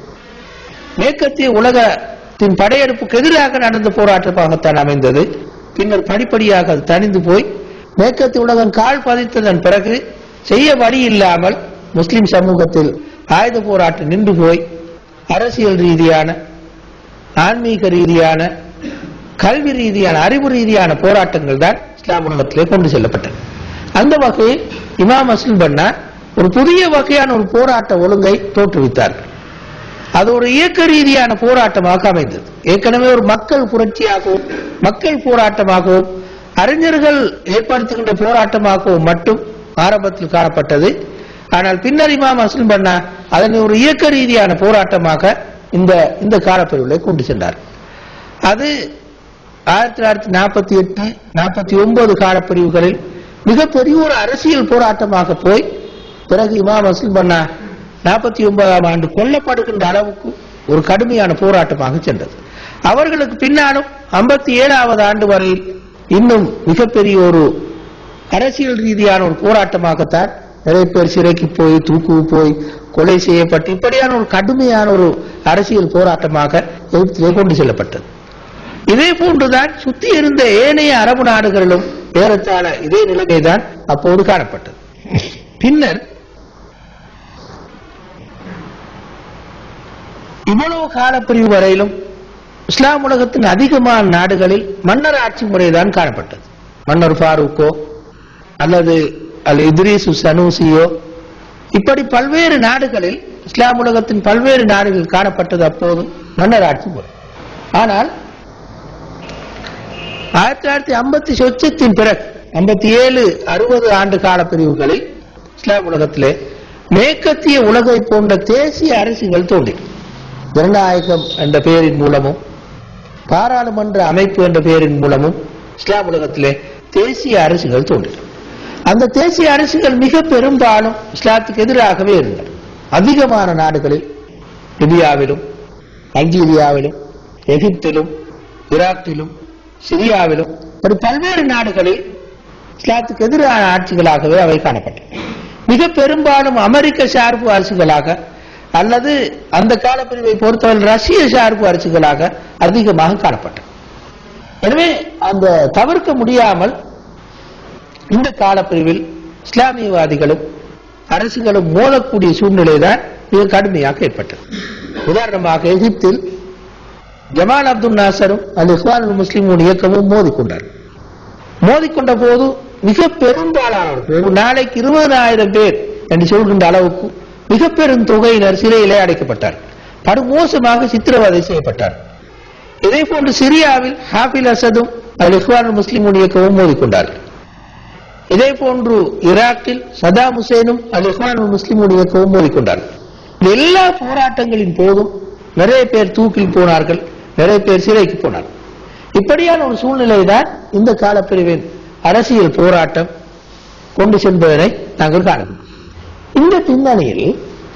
மேற்கத்திய உலகத்தின் படையெடுப்புக்கு எதிராக நடந்த போராட்டமாகத்தான் அமைந்தது பின்னர் படிப்படியாக அது தணிந்து போய் மேற்கத்திய உலகம் கால் பதித்ததன் பிறகு செய்ய வழி இல்லாமல் முஸ்லிம் சமூகத்தில் ஆயுத போராட்டம் நின்று போய் அரசியல் ரீதியான ஆன்மீக ரீதியான கல்வி ரீதியான அறிவு ரீதியான போராட்டங்கள் தான் இஸ்லாம் உலகத்திலே கொண்டு செல்லப்பட்டன அந்த வகையில் இமாம் அஸ்லம் பன்னா ஒரு புதிய வகையான ஒரு போராட்ட ஒழுங்கை தோற்றுவித்தார்கள் அது ஒரு இயக்க ரீதியான போராட்டமாக அமைந்தது ஏற்கனவே ஒரு மக்கள் புரட்சியாகவும் மக்கள் போராட்டமாகவும் அறிஞர்கள் ஏற்படுத்துகின்ற போராட்டமாகவும் மட்டும் ஆரம்பத்தில் காணப்பட்டது ஆனால் பின்னர் இமாம் அஸ்லம் பன்னா அதனை ஒரு இயக்க ரீதியான போராட்டமாக இந்த இந்த காலப்பிரிவுகளை கொண்டு சென்றார் அது ஆயிரத்தி தொள்ளாயிரத்தி நாற்பத்தி எட்டு நாற்பத்தி ஒன்பது காலப்பிரிவுகளில் மிகப்பெரிய ஒரு அரசியல் போராட்டமாக போய் பிறகு இமாம் அஸ்லம் பன்னா நாற்பத்தி ஒன்பதாம் ஆண்டு கொல்லப்படுகின்ற அளவுக்கு ஒரு கடுமையான போராட்டமாக சென்றது அவர்களுக்கு பின்னாலும் ஐம்பத்தி ஏழாவது ஆண்டு வரையில் இன்னும் மிகப்பெரிய ஒரு அரசியல் ரீதியான ஒரு போராட்டமாகத்தான் நிறைய பேர் சிறைக்கு போய் தூக்கு போய் கொலை செய்யப்பட்டு இப்படியான ஒரு கடுமையான ஒரு அரசியல் போராட்டமாக எகிப்திலே கொண்டு செல்லப்பட்டது இதே போன்றுதான் சுத்தி இருந்த ஏனைய அரபு நாடுகளிலும் ஏறத்தாழ இதே நிலைமைதான் அப்போது காணப்பட்டது பின்னர் இவ்வளவு காலப்பிரிவு வரையிலும் இஸ்லாம் உலகத்தின் அதிகமான நாடுகளில் மன்னர் ஆட்சி முறைதான் காணப்பட்டது மன்னர் ஃபாரூக்கோ அல்லது அல் இத்ரீசு சனூசியோ இப்படி பல்வேறு நாடுகளில் இஸ்லாம் உலகத்தின் பல்வேறு நாடுகளில் காணப்பட்டது அப்போது மன்னர் ஆட்சி முறை ஆனால் ஆயிரத்தி தொள்ளாயிரத்தி ஐம்பத்தி சொச்சத்தின் பிறகு ஐம்பத்தி ஏழு அறுபது ஆண்டு கால பிரிவுகளில் இஸ்லாம் உலகத்திலே மேற்கத்திய உலகை போன்ற தேசிய அரசுகள் தோன்றின ஜனநாயகம் என்ற பெயரின் மூலமும் பாராளுமன்ற அமைப்பு என்ற பெயரின் மூலமும் இஸ்லாம் உலகத்திலே தேசிய அரசுகள் தோன்றின அந்த தேசிய அரசுகள் மிக பெரும்பாலும் இஸ்லாத்துக்கு எதிராகவே இருந்தன அதிகமான நாடுகளில் லிபியாவிலும் அல்ஜீரியாவிலும் எகிப்திலும் ஈராக்கிலும் சிரியாவிலும் இப்படி பல்வேறு நாடுகளில் இஸ்லாத்துக்கு எதிரான ஆட்சிகளாகவே அவை காணப்பட்டன மிக பெரும்பாலும் அமெரிக்க சார்பு அரசுகளாக அல்லது அந்த காலப்பிரிவை பொறுத்தவரை ரஷ்ய சார்பு அரசுகளாக அதிகமாக காணப்பட்டன எனவே அந்த தவிர்க்க முடியாமல் இந்த காலப்பிரிவில் இஸ்லாமியவாதிகளும் அரசுகளும் மோதக்கூடிய சூழ்நிலை தான் மிக கடுமையாக ஏற்பட்டது உதாரணமாக எகிப்தில் ஜமால் அப்துல் நாசரும் அல் இஸ்வான் முஸ்லிமுன் இயக்கமும் மோதிக்கொண்டார் மோதிக்கொண்ட போது மிக பெரும்பாலானவர்கள் ஒரு நாளைக்கு இருபதாயிரம் பேர் என்று சொல்கின்ற அளவுக்கு மிக பெரும் தொகையினர் சிறையிலே அடைக்கப்பட்டார் படுமோசமாக சித்திரவதை செய்யப்பட்டார் இதே போன்று சிரியாவில் ஹாஃபில் அசதும் அல் இஸ்வான் முஸ்லிமுன் இயக்கமும் மோதிக்கொண்டார்கள் இதே போன்று ஈராக்கில் சதாம் ஹுசேனும் அல் இஸ்லான் முஸ்லிமுன் இயக்கமும் மோதிக்கொண்டார்கள் இந்த எல்லா போராட்டங்களின் போதும் நிறைய பேர் தூக்கில் போனார்கள் நிறைய பேர் சிறைக்கு போனார்கள் இப்படியான ஒரு சூழ்நிலை தான் இந்த காலப்பிரிவின் அரசியல் போராட்டம் கொண்டு செல்வதனை நாங்கள் காணலாம் இந்த பின்னணியில்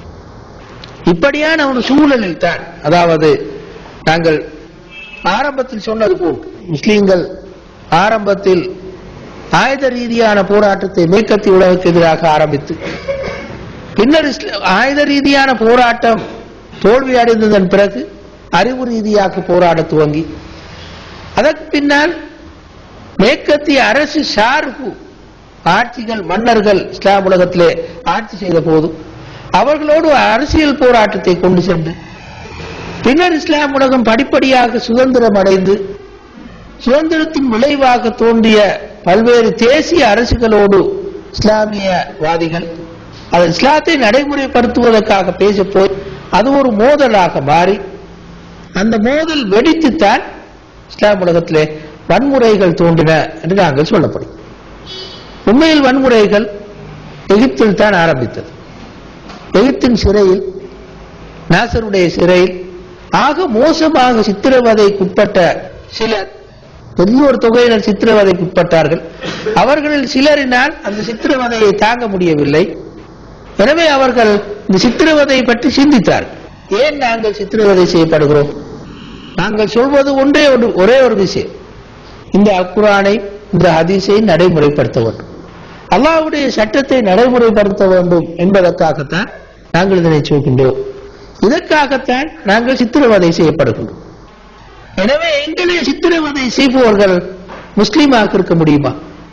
இப்படியான ஒரு சூழலில் தான் அதாவது நாங்கள் ஆரம்பத்தில் சொன்னது போல் முஸ்லீம்கள் ஆரம்பத்தில் ஆயுத ரீதியான போராட்டத்தை மேற்கத்திய உலகுக்கு எதிராக ஆரம்பித்து பின்னர் இஸ்ல- ஆயுத ரீதியான போராட்டம் தோல்வி அடைந்ததன் பிறகு அறிவு ரீதியாக போராட துவங்கி அதற்கு பின்னால் மேற்கத்திய அரசு சார்பு ஆட்சிகள் மன்னர்கள் இஸ்லாம் உலகத்திலே ஆட்சி செய்த போது அவர்களோடு அரசியல் போராட்டத்தை கொண்டு சென்று பின்னர் இஸ்லாம் உலகம் படிப்படியாக சுதந்திரம் அடைந்து சுதந்திரத்தின் விளைவாக தோன்றிய பல்வேறு தேசிய அரசுகளோடு இஸ்லாமியவாதிகள் அது இஸ்லாத்தை நடைமுறைப்படுத்துவதற்காக பேச போய் அது ஒரு மோதலாக மாறி அந்த மோதல் வெடித்துத்தான் இஸ்லாம் உலகத்திலே வன்முறைகள் தோன்றின என்று நாங்கள் சொல்லப்படும் உண்மையில் வன்முறைகள் எகிப்தில் தான் ஆரம்பித்தது எகிப்தின் சிறையில் நாசருடைய சிறையில் ஆக மோசமாக சித்திரவதைக்குட்பட்ட சிலர் பெரிய ஒரு தொகையினர் சித்திரவதைக்குட்பட்டார்கள் அவர்களில் சிலரினால் அந்த சித்திரவதையை தாங்க முடியவில்லை எனவே அவர்கள் இந்த சித்திரவதை பற்றி சிந்தித்தார்கள் ஏன் நாங்கள் சித்திரவதை செய்யப்படுகிறோம் நாங்கள் சொல்வது ஒன்றே ஒரு ஒரே ஒரு விஷயம் இந்த அக்குரானை இந்த ஹதீஸை நடைமுறைப்படுத்த வேண்டும் அல்லாஹ்வுடைய சட்டத்தை நடைமுறைப்படுத்த வேண்டும் என்பதற்காகத்தான் நாங்கள் இதனை சொல்கின்றோம் இதற்காகத்தான் நாங்கள் சித்திரவதை செய்யப்படுகின்றோம் எனவே எங்களை சித்திரவதை செய்பவர்கள் முஸ்லீமாக இருக்க முடியுமா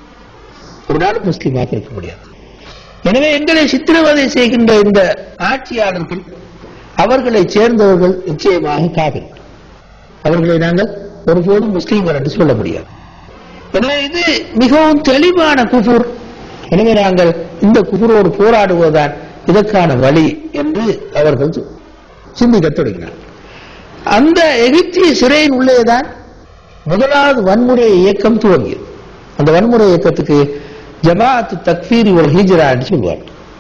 ஒரு நாள் முஸ்லீமாக இருக்க முடியாது எனவே எங்களை சித்திரவதை செய்கின்ற இந்த ஆட்சியாளர்கள் அவர்களை சேர்ந்தவர்கள் நிச்சயமாக காவிரி அவர்களை நாங்கள் ஒருபோதும் முஸ்லீம்கள் என்று சொல்ல முடியாது எனவே இது மிகவும் தெளிவான குஃபுர் எனவே நாங்கள் இந்த குஃபுரோடு போராடுவதுதான் இதற்கான வழி என்று அவர்கள் சிந்திக்கத் தொடங்கினார் அந்த எகிப்திய சிறையின் உள்ளேதான் முதலாவது வன்முறை இயக்கம் துவங்கியது அந்த வன்முறை இயக்கத்துக்கு ஜமாஅத் தக்ஃபீர் ஒரு ஹிஜ்ரா என்று சொல்வார்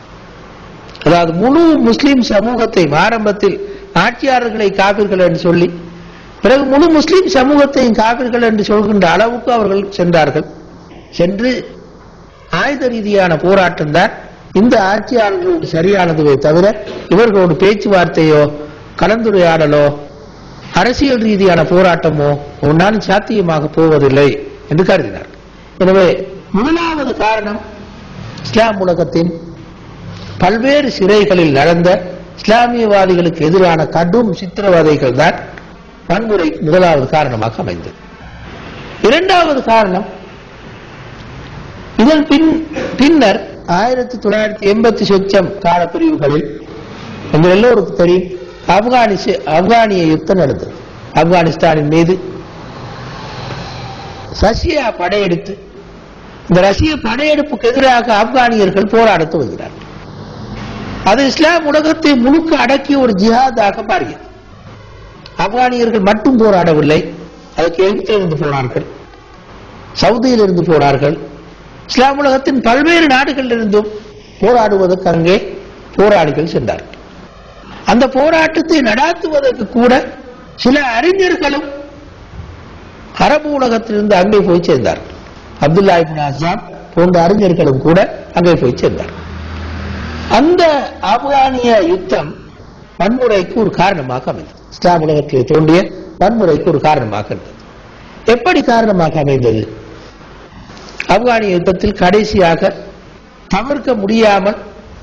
அதாவது முழு முஸ்லிம் சமூகத்தை ஆரம்பத்தில் ஆட்சியாளர்களை காப்பீர்கள் என்று சொல்லி பிறகு முழு முஸ்லிம் சமூகத்தையும் காப்பீர்கள் என்று சொல்கின்ற அளவுக்கு அவர்கள் சென்றார்கள் சென்று ஆயுத ரீதியான போராட்டம் தான் இந்த ஆட்சியாளர்களோடு சரியானதுவே தவிர இவர்களோடு பேச்சுவார்த்தையோ கலந்துரையாடலோ அரசியல் ரீதியான போராட்டமோ ஒரு நாள் சாத்தியமாக போவதில்லை என்று கருதினார் எனவே முதலாவது காரணம் இஸ்லாம் உலகத்தின் பல்வேறு சிறைகளில் நடந்த இஸ்லாமியவாதிகளுக்கு எதிரான கடும் சித்திரவதைகள் தான் வன்முறை முதலாவது காரணமாக அமைந்தது இரண்டாவது காரணம் இதன் பின் பின்னர் ஆயிரத்தி தொள்ளாயிரத்தி எண்பத்தி சொச்சம் காலப்பிரிவுகளில் எங்கள் எல்லோருக்கும் தெரியும் ஆப்கானிச ஆப்கானிய யுத்தம் நடந்தது ஆப்கானிஸ்தானின் மீது ரஷ்யா படையெடுத்து இந்த ரஷ்ய படையெடுப்புக்கு எதிராக ஆப்கானியர்கள் போராடத் துவங்கினார்கள் அது இஸ்லாம் உலகத்தை முழுக்க அடக்கிய ஒரு ஜிஹாதாக மாறியது ஆப்கானியர்கள் மட்டும் போராடவில்லை அதுக்கு எகிப்திலிருந்து போனார்கள் சவுதியிலிருந்து போனார்கள் இஸ்லாம் உலகத்தின் பல்வேறு நாடுகளிலிருந்தும் போராடுவதற்கு அங்கே போராளிகள் சென்றார்கள் அந்த போராட்டத்தை நடாத்துவதற்கு கூட சில அறிஞர்களும் அரபு உலகத்திலிருந்து அங்கே போய் சேர்ந்தார்கள் அப்துல்லா இப்னு அசாம் போன்ற அறிஞர்களும் கூட அங்கே போய் சேர்ந்தார்கள் அந்த ஆப்கானிய யுத்தம் வன்முறைக்கு ஒரு காரணமாக அமைந்தது இஸ்லாம் உலகத்தில் தோன்றிய வன்முறைக்கு ஒரு காரணமாக இருந்தது எப்படி காரணமாக அமைந்தது ஆப்கானிய யுத்தத்தில் கடைசியாக தவிர்க்க முடியாமல்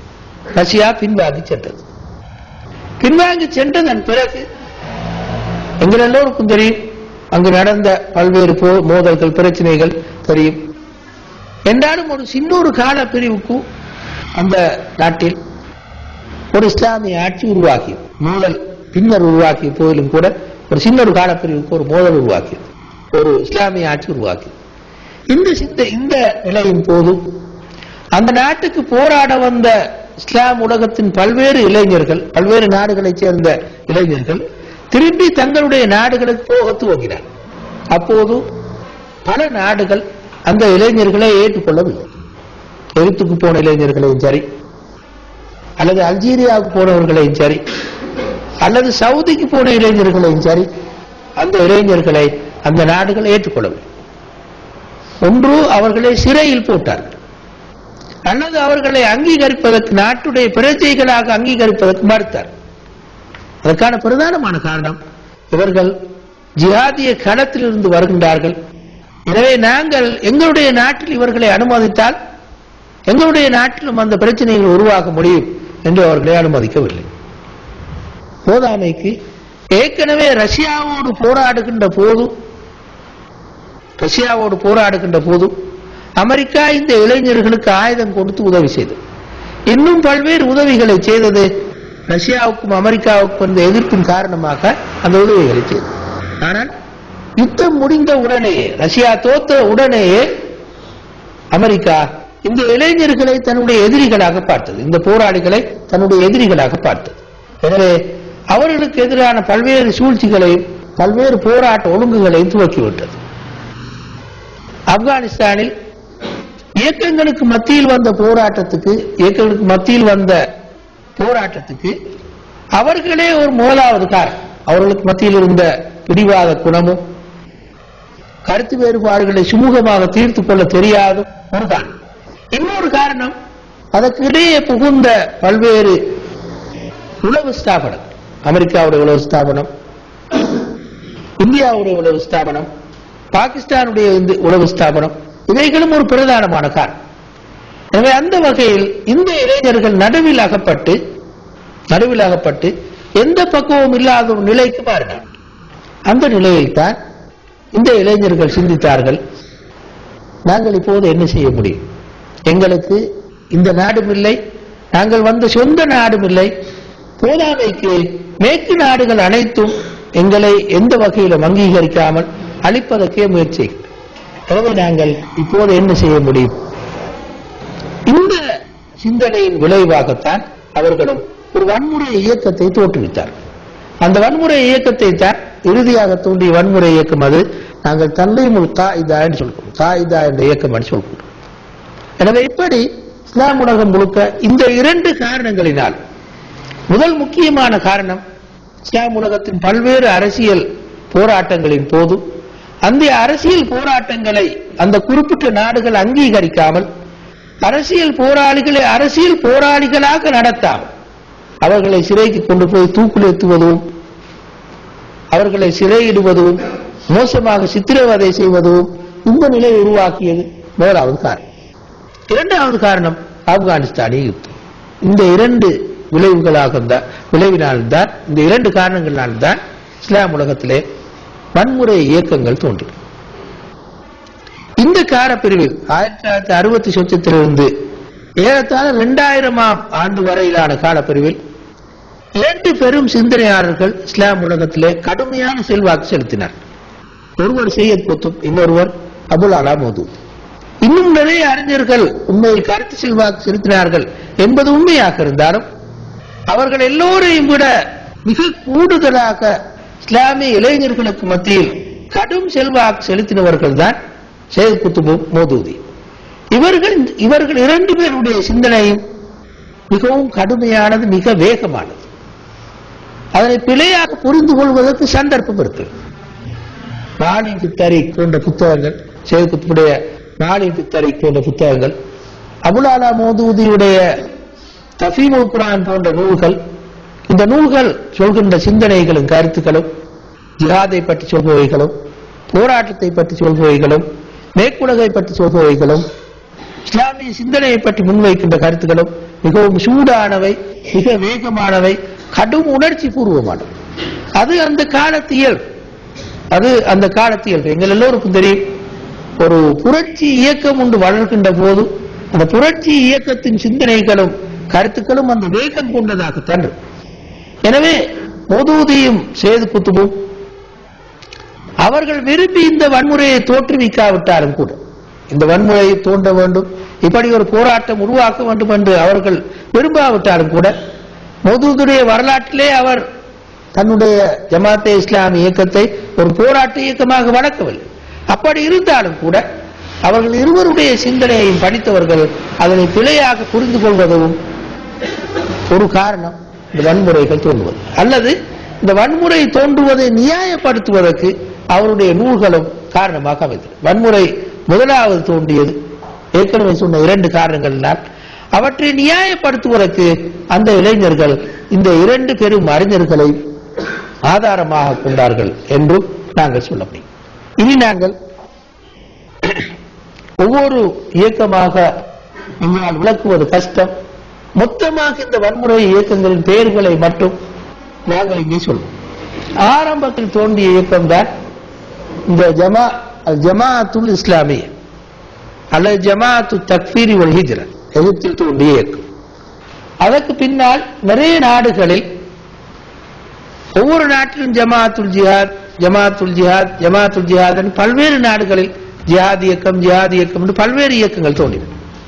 ரஷ்யா பின்வாங்கி சென்றது பின்வாங்கி சென்றதன் பிறகு எங்கள் எல்லோருக்கும் தெரியும் அங்கு நடந்த பல்வேறு போ- மோதல்கள் பிரச்சனைகள் தெரியும் என்றாலும் ஒரு சின்னொரு கால பிரிவுக்கும் அந்த நாட்டில் ஒரு இஸ்லாமிய ஆட்சி உருவாகியது மோதல் பின்னர் உருவாக்கிய போதிலும் கூட ஒரு சின்ன ஒரு காலப்பிரிவுக்கு ஒரு மோதல் உருவாக்கியது ஒரு இஸ்லாமிய ஆட்சி உருவாக்கியது இந்த சிந்த இந்த நிலையின் போது அந்த நாட்டுக்கு போராட வந்த இஸ்லாம் உலகத்தின் பல்வேறு இளைஞர்கள் பல்வேறு நாடுகளைச் சேர்ந்த இளைஞர்கள் திரும்பி தங்களுடைய நாடுகளுக்கு போக துவங்கினார் அப்போது பல நாடுகள் அந்த இளைஞர்களை ஏற்றுக்கொள்ளவில்லை எகிப்துக்கு போன இளைஞர்களையும் சரி அல்லது அல்ஜீரியாவுக்கு போனவர்களையும் சரி அல்லது சவுதிக்கு போன இளைஞர்களையும் சரி அந்த இளைஞர்களை அந்த நாடுகள் ஏற்றுக்கொள்ளவில்லை ஒன்று அவர்களை சிறையில் போட்டார்கள் அல்லது அவர்களை அங்கீகரிப்பதற்கு நாட்டுடைய பிரஜைகளாக அங்கீகரிப்பதற்கு மறுத்தார் அதற்கான பிரதானமான காரணம் இவர்கள் ஜிஹாதிய களத்திலிருந்து வருகின்றார்கள் எனவே நாங்கள் எங்களுடைய நாட்டில் இவர்களை அனுமதித்தால் எங்களுடைய நாட்டிலும் அந்த பிரச்சனைகள் உருவாக முடியும் என்று அவர்களை அனுமதிக்கவில்லை போதாமைக்கு ஏற்கனவே ரஷ்யாவோடு போராடுகின்ற போது ரஷ்யாவோடு போராடுகின்ற போது அமெரிக்கா இந்த இளைஞர்களுக்கு ஆயுதம் கொடுத்து உதவி செய்தது இன்னும் பல்வேறு உதவிகளை செய்தது ரஷ்யாவுக்கும் அமெரிக்காவுக்கும் இருந்த எதிர்ப்பின் காரணமாக அந்த உதவிகளை செய்தது ஆனால் யுத்தம் முடிந்த உடனேயே ரஷ்யா தோத்த உடனேயே அமெரிக்கா இந்த இளைஞர்களை தன்னுடைய எதிரிகளாக பார்த்தது இந்த போராளிகளை தன்னுடைய எதிரிகளாக பார்த்தது எனவே அவர்களுக்கு எதிரான பல்வேறு சூழ்ச்சிகளையும் பல்வேறு போராட்ட ஒழுங்குகளையும் துவக்கிவிட்டது ஆப்கானிஸ்தானில் இயக்கங்களுக்கு மத்தியில் வந்த போராட்டத்துக்கு இயக்கங்களுக்கு மத்தியில் வந்த போராட்டத்துக்கு அவர்களே ஒரு முதலாவது காரணம் அவர்களுக்கு மத்தியில் இருந்த பிடிவாத குணமும் கருத்து வேறுபாடுகளை சுமூகமாக தீர்த்து கொள்ள தெரியாத ஒரு காரணம் இன்னொரு காரணம் அதற்கு இடையே புகுந்த பல்வேறு உளவு ஸ்தாபனம் அமெரிக்காவுடைய உளவு ஸ்தாபனம் இந்தியாவுடைய உளவு ஸ்தாபனம் பாகிஸ்தானுடைய இந்த உளவு ஸ்தாபனம் இவைகளும் ஒரு பிரதானமான காரணம் எனவே அந்த வகையில் இந்த இளைஞர்கள் நடுவில் அகப்பட்டு நடுவில் அகப்பட்டு எந்த பக்குவம் இல்லாத ஒரு நிலைக்கு மாறினார் அந்த நிலையில் தான் இந்த இளைஞர்கள் சிந்தித்தார்கள் நாங்கள் இப்போது என்ன செய்ய முடியும் எங்களுக்கு இந்த நாடும் இல்லை நாங்கள் வந்த சொந்த நாடும் இல்லை போதாமைக்கு மேற்கு நாடுகள் அனைத்தும் எங்களை எந்த வகையிலும் அங்கீகரிக்காமல் அழிப்பதற்கே முயற்சி எனவே நாங்கள் இப்போது என்ன செய்ய முடியும் இந்த சிந்தனையின் விளைவாகத்தான் அவர்களும் ஒரு வன்முறை இயக்கத்தை தோற்றுவித்தார்கள் அந்த வன்முறை இயக்கத்தை தான் இறுதியாக தோன்றிய வன்முறை இயக்கம் அது நாங்கள் தன்மைமுல் காயிதா என்று சொல்கிறோம் காயிதா என்ற இயக்கம் என்று சொல்கிறோம் எனவே இப்படி இஸ்லாம் உலகம் முழுக்க இந்த இரண்டு காரணங்களினால் முதல் முக்கியமான காரணம் இஸ்லாம் உலகத்தின் பல்வேறு அரசியல் போராட்டங்களின் போது அந்த அரசியல் போராட்டங்களை அந்த குறிப்பிட்ட நாடுகள் அங்கீகரிக்காமல் அரசியல் போராளிகளை அரசியல் போராளிகளாக நடத்தாமல் அவர்களை சிறைக்கு கொண்டு போய் தூக்கிலேத்துவதும் அவர்களை சிறையிடுவதும் மோசமாக சித்திரவதை செய்வதும் இந்த நிலையை உருவாக்கியது முதலாவது காரணம் இரண்டாவது காரணம் ஆப்கானிஸ்தானிய யுத்தம் இந்த இரண்டு விளைவுகளாக தான் விளைவினால்தான் இந்த இரண்டு காரணங்களினால்தான் இஸ்லாம் உலகத்திலே வன்முறை இயக்கங்கள் தோன்றின இந்த காலப்பிரிவில் ஆயிரத்தி தொள்ளாயிரத்தி அறுபத்தி சொச்சத்திலிருந்து ஏறத்தாழ இரண்டாயிரமாம் ஆண்டு வரையிலான காலப்பிரிவில் இரண்டு பெரும் சிந்தனையாளர்கள் இஸ்லாம் உலகத்திலே கடுமையான செல்வாக்கு செலுத்தினார் ஒருவர் செய்யத் குத்துப் இன்னொருவர் அபுல் அலா மோதூத் இன்னும் நிறைய அறிஞர்கள் உண்மையில் கருத்து செல்வாக்கு செலுத்தினார்கள் என்பது உண்மையாக இருந்தாலும் அவர்கள் எல்லோரையும் விட மிக கூடுதலாக இஸ்லாமிய இளைஞர்களுக்கு மத்தியில் கடும் செல்வாக்கு செலுத்தினவர்கள் தான் செய்து குத்துபு மோதூதி இவர்கள் இவர்கள் இரண்டு பேருடைய சிந்தனையும் மிகவும் கடுமையானது மிக வேகமானது அதனை பிழையாக புரிந்து கொள்வதற்கு சந்தர்ப்பம் இருக்கு மாலி பித்தரி போன்ற புத்தகங்கள் செய்து குத்துடைய மாலி பித்தரி போன்ற புத்தகங்கள் அபுலாலா மோதூதியுடைய தஃபீமுல் குரான் போன்ற நூல்கள் இந்த நூல்கள் சொல்கின்ற சிந்தனைகளும் கருத்துக்களும் ஜிஹாதை பற்றி சொல்பவைகளும் போராட்டத்தை பற்றி சொல்பவைகளும் மேற்குலகை பற்றி சொல்பவைகளும் இஸ்லாமிய சிந்தனையை பற்றி முன்வைக்கின்ற கருத்துக்களும் மிகவும் சூடானவை மிக வேகமானவை கடும் உணர்ச்சி பூர்வமானவை அது அந்த காலத்து இயல்பு அது அந்த காலத்து இயல்பு எங்கள் எல்லோருக்கும் தெரியும் ஒரு புரட்சி இயக்கம் ஒன்று வளர்க்கின்ற போது அந்த புரட்சி இயக்கத்தின் சிந்தனைகளும் கருத்துக்களும் அந்த வேகம் கொண்டதாகத்தான் இருக்கும். எனவே மோதூதியும் சேது குத்துபும் அவர்கள் விரும்பி இந்த வன்முறையை தோற்றுவிக்காவிட்டாலும் கூட இந்த வன்முறையை தூண்ட வேண்டும் இப்படி ஒரு போராட்டம் உருவாக்க வேண்டும் என்று அவர்கள் விரும்பாவிட்டாலும் கூட மோதூதுடைய வரலாற்றிலே அவர் தன்னுடைய ஜமாத்தே இஸ்லாமிய இயக்கத்தை ஒரு போராட்ட இயக்கமாக வளர்க்கவில்லை அப்படி இருந்தாலும் கூட அவர்கள் இருவருடைய சிந்தனையையும் படித்தவர்கள் அதனை பிழையாக புரிந்து கொள்வதும் ஒரு காரணம் இந்த வன்முறைகள் தோன்றுவது அல்லது இந்த வன்முறை தோன்றுவதை நியாயப்படுத்துவதற்கு அவருடைய நூல்களும் காரணமாக அமைந்தது வன்முறை முதலாவது தோன்றியது ஏற்கனவே சொன்ன இரண்டு காரணங்களினால் அவற்றை நியாயப்படுத்துவதற்கு அந்த இளைஞர்கள் இந்த இரண்டு பெரும் அறிஞர்களை ஆதாரமாக கொண்டார்கள் என்றும் நாங்கள் சொல்ல முடியும் இனி நாங்கள் ஒவ்வொரு இயக்கமாக எங்களால் விளக்குவது கஷ்டம் மொத்தமாக இந்த வன்முறை இயக்கங்களின் பெயர்களை மட்டும் நாங்கள் இங்கே சொல்வோம் ஆரம்பத்தில் தோன்றிய இயக்கம் தான் இந்த ஜமா ஜமாத்துல் இஸ்லாமிய அல்லது ஜமாத்து தக்ஃபீரி ஒல் ஹிஜ்ரா எகிப்தில் தோன்றிய இயக்கம் அதற்கு பின்னால் நிறைய நாடுகளில் ஒவ்வொரு நாட்டிலும் ஜமாத்துல் ஜிஹாத் ஜமாத்துல் ஜிஹாத் ஜமாத்துல் ஜிஹாத் என்று பல்வேறு நாடுகளில் ஜிஹாத் இயக்கம் ஜிஹாத் இயக்கம் என்று பல்வேறு இயக்கங்கள் தோன்றின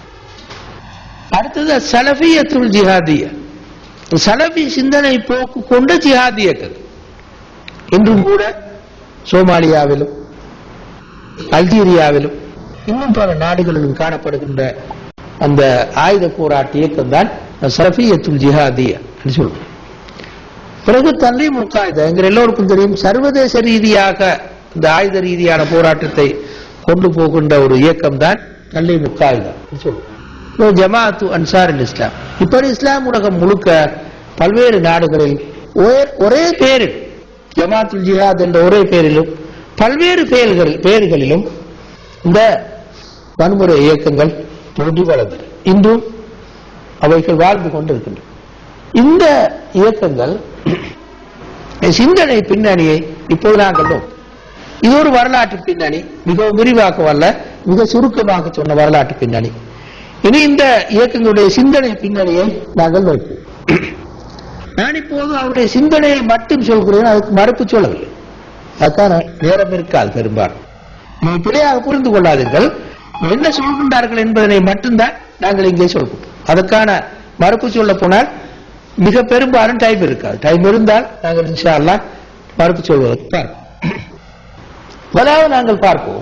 அடுத்தது சலஃபியத்துல் ஜிஹாதிய சலஃபி சிந்தனை போக்கு கொண்ட ஜிஹாத் இயக்கங்கள் இன்றும் கூட சோமாலியாவிலும் அல்ஜீரியாவிலும் இன்னும் பல நாடுகளிலும் காணப்படுகின்ற அந்த ஆயுத போராட்ட இயக்கம் தான் சலஃபியத்துல் ஜிஹாதிய என்று சொல்றோம் பிறகு தன்னை முக்காயுதா எங்கள் எல்லோருக்கும் தெரியும் சர்வதேச ரீதியாக இந்த ஆயுத ரீதியான போராட்டத்தை கொண்டு போகின்ற ஒரு இயக்கம் தான் தன்னை முக்காயுதா சொல்லுவோம் ஜமாத்து அன்சார் இஸ்லாம் இப்படி இஸ்லாம் உலகம் முழுக்க பல்வேறு நாடுகளில் ஒரே- ஒரே பேரில் ஜமாத்துல் ஜிஹாத் என்ற ஒரே பேரிலும் பல்வேறு பெயர்கள் பெயர்களிலும் இந்த வன்முறை இயக்கங்கள் தோன்றி வளர்ந்தன இன்றும் அவைகள் வாழ்ந்து கொண்டிருக்கின்றன இந்த இயக்கங்கள் சிந்தனை பின்னணியை இப்போது நாங்கள் நோக்கும். இது ஒரு வரலாற்று பின்னணி மிகவும் விரிவாக வரல மிக சுருக்கமாக சொன்ன வரலாற்று பின்னணி இனி இந்த இயக்கங்களுடைய சிந்தனை பின்னணியை நாங்கள் நோக்குவோம் நான் இப்போது அவருடைய சிந்தனையை மட்டும் சொல்கிறேன் அதுக்கு மறுப்பு சொல்லவில்லை அதுக்கான நேரம் இருக்காது பெரும்பாலும் நீங்கள் பிழையாக புரிந்து கொள்ளாதீர்கள் என்ன சொல்கின்றார்கள் என்பதனை மட்டும்தான் நாங்கள் இங்கே சொல்கிறோம் அதற்கான மறுப்பு சொல்ல போனால் மிக பெரும்பாலும் டைம் இருக்காது டைம் இருந்தால் நாங்கள் இன்ஷா அல்லாஹ் மறுப்பு சொல்வதற்கு பார்ப்போம் முதலாவது நாங்கள் பார்ப்போம்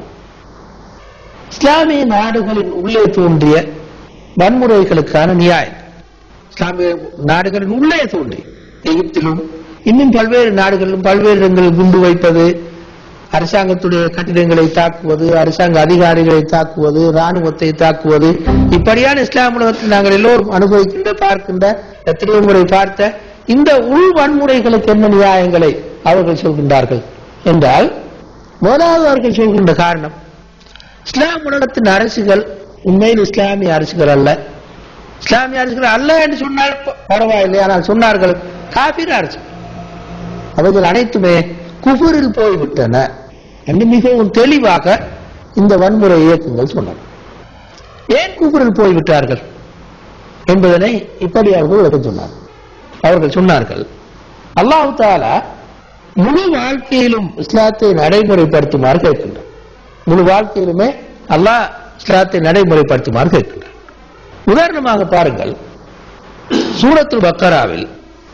இஸ்லாமிய நாடுகளின் உள்ளே தோன்றிய வன்முறைகளுக்கான நியாயம் இஸ்லாமிய நாடுகளின் உள்ளே தோன்றி எகிப்திலும் இன்னும் பல்வேறு நாடுகளிலும் பல்வேறு இடங்களில் குண்டு வைப்பது அரசாங்கத்துடைய கட்டிடங்களை தாக்குவது அரசாங்க அதிகாரிகளை தாக்குவது ராணுவத்தை தாக்குவது இப்படியான இஸ்லாம் உலகத்தில் நாங்கள் எல்லோரும் அனுபவிக்கின்ற பார்க்கின்ற எத்தனையோ முறை பார்த்த இந்த உள் வன்முறைகளுக்கு என்ன நியாயங்களை அவர்கள் சொல்கின்றார்கள் என்றால் முதலாவது அவர்கள் சொல்கின்ற காரணம் இஸ்லாம் உலகத்தின் அரசுகள் உண்மையில் இஸ்லாமிய அரசுகள் அல்ல இஸ்லாமிய அரசுகள் அல்ல என்று சொன்னால் ப- பரவாயில்லை ஆனால் சொன்னார்கள் காபிர் அரசு அவைகள் அனைத்துமே குஃபரில் போய்விட்டன என்று மிகவும் தெளிவாக இந்த வன்முறை இயக்கங்கள் சொன்னன ஏன் குஃபரில் போய்விட்டார்கள் என்பதனை இப்படி அவர்கள் விளக்கம் சொன்னார்கள் அவர்கள் சொன்னார்கள் அல்லாஹ் தாலா முழு வாழ்க்கையிலும் இஸ்லாத்தை நடைமுறைப்படுத்துமாறு கேட்கின்றார் முழு வாழ்க்கையிலுமே அல்லாஹ் இஸ்லாத்தை நடைமுறைப்படுத்துமாறு கேட்கின்றார் உதாரணமாக பாருங்கள் சூரத்துல் பக்கராவில்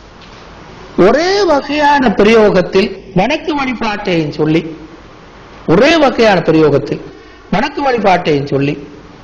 ஒரே வகையான பிரயோகத்தில் வணக்கு வழிபாட்டையும் சொல்லி ஒரே வகையான பிரயோகத்தில் வணக்கு வழிபாட்டையும் சொல்லி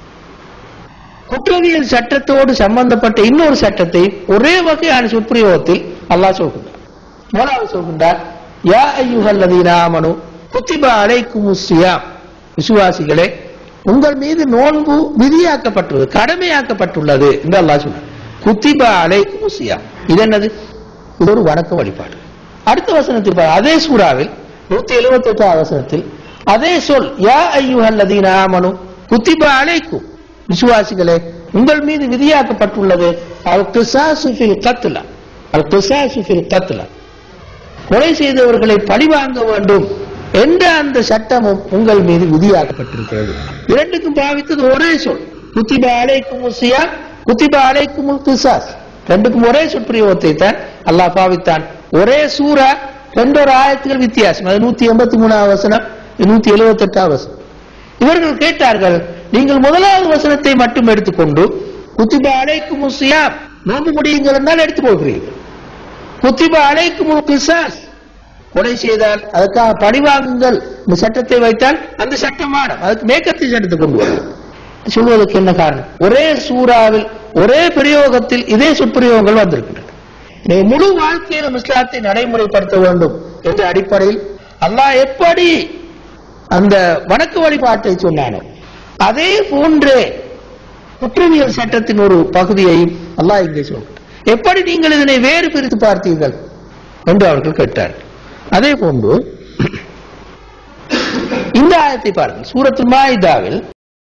குற்றவியல் சட்டத்தோடு சம்பந்தப்பட்ட இன்னொரு சட்டத்தை ஒரே வகையான சொற்பிரயோகத்தில் அல்லாஹ் சொல்கின்றார் முதலாவது சொல்கின்றார் யா ஐயுகல்லதீன ஆமனு குத்திபா அலைக்கும் சியாம் விசுவாசிகளே உங்கள் மீது நோன்பு விதியாக்கப்பட்டுள்ளது கடமையாக்கப்பட்டுள்ளது என்று அல்லாஹ் சொன்னார் குத்திபா அலைக்கும் சியாம் இது என்னது இது ஒரு வணக்க வழிபாடு அடுத்த வசனத்தில் பாரு, அதே சூறாவில் நூத்தி எழுபத்தி எட்டாவது வசனத்தில் அதே சொல் யா ஐயுகல்லதீன ஆமனு குத்திபா அலைக்கும் விசுவாசிகளே உங்கள் மீது விதியாக்கப்பட்டுள்ளது அல் கிசாசு ஃபில் கத்லா அல் கிசாசு ஃபில் கத்லா கொலை செய்தவர்களை பழிவாங்க வேண்டும் என்ற அந்த சட்டமும் உங்கள் மீது விதியாக்கப்பட்டிருக்கிறது இரண்டுக்கும் பாவித்தது ஒரே சொல் குத்திப அலைக்கும் முசியா குத்திப அலைக்கும் கிசாஸ் ரெண்டுக்கும் ஒரே சொற்பிரயோகத்தை தான் அல்லாஹ் பாவித்தான் ஒரே சூரா ரெண்டொரு ஆயத்துகள் வித்தியாசம் அது நூத்தி எண்பத்தி மூணாவது வசனம் இது நூத்தி எழுபத்தி எட்டாவது வசனம் இவர்கள் கேட்டார்கள் நீங்கள் முதலாவது வசனத்தை மட்டும் எடுத்துக்கொண்டு குத்திப அலைக்கும் முசியா நோம்பு முடியுங்கள் என்றால் எடுத்துக் கொள்கிறீர்கள் குத்திப அலைக்கும் கிசாஸ் கொலை செய்தால் அதுக்காக பழிவாங்குங்கள் இந்த சட்டத்தை வைத்தால் அந்த சட்டமானம் அதுக்கு மேற்கத்தை சட்டத்தை கொண்டு வரும் சொல்வதற்கு என்ன காரணம் ஒரே சூறாவில் ஒரே பிரயோகத்தில் இதே சொற்பிரயோகங்கள் வந்திருக்கின்றன நீ முழு வாழ்க்கையிலும் இஸ்லாத்தை நடைமுறைப்படுத்த வேண்டும் என்ற அடிப்படையில் அல்லாஹ் எப்படி அந்த வணக்க வழிபாட்டை சொன்னானோ அதே போன்றே குற்றவியல் சட்டத்தின் ஒரு பகுதியையும் அல்லாஹ் இங்கே சொல்கிறார் எப்படி நீங்கள் இதனை வேறு பிரித்து பார்த்தீர்கள் என்று அவர்கள் கேட்டார்கள் அதே போன்று இந்த ஆயத்தை பாருங்கள் சூரத்து மாயிதாவில்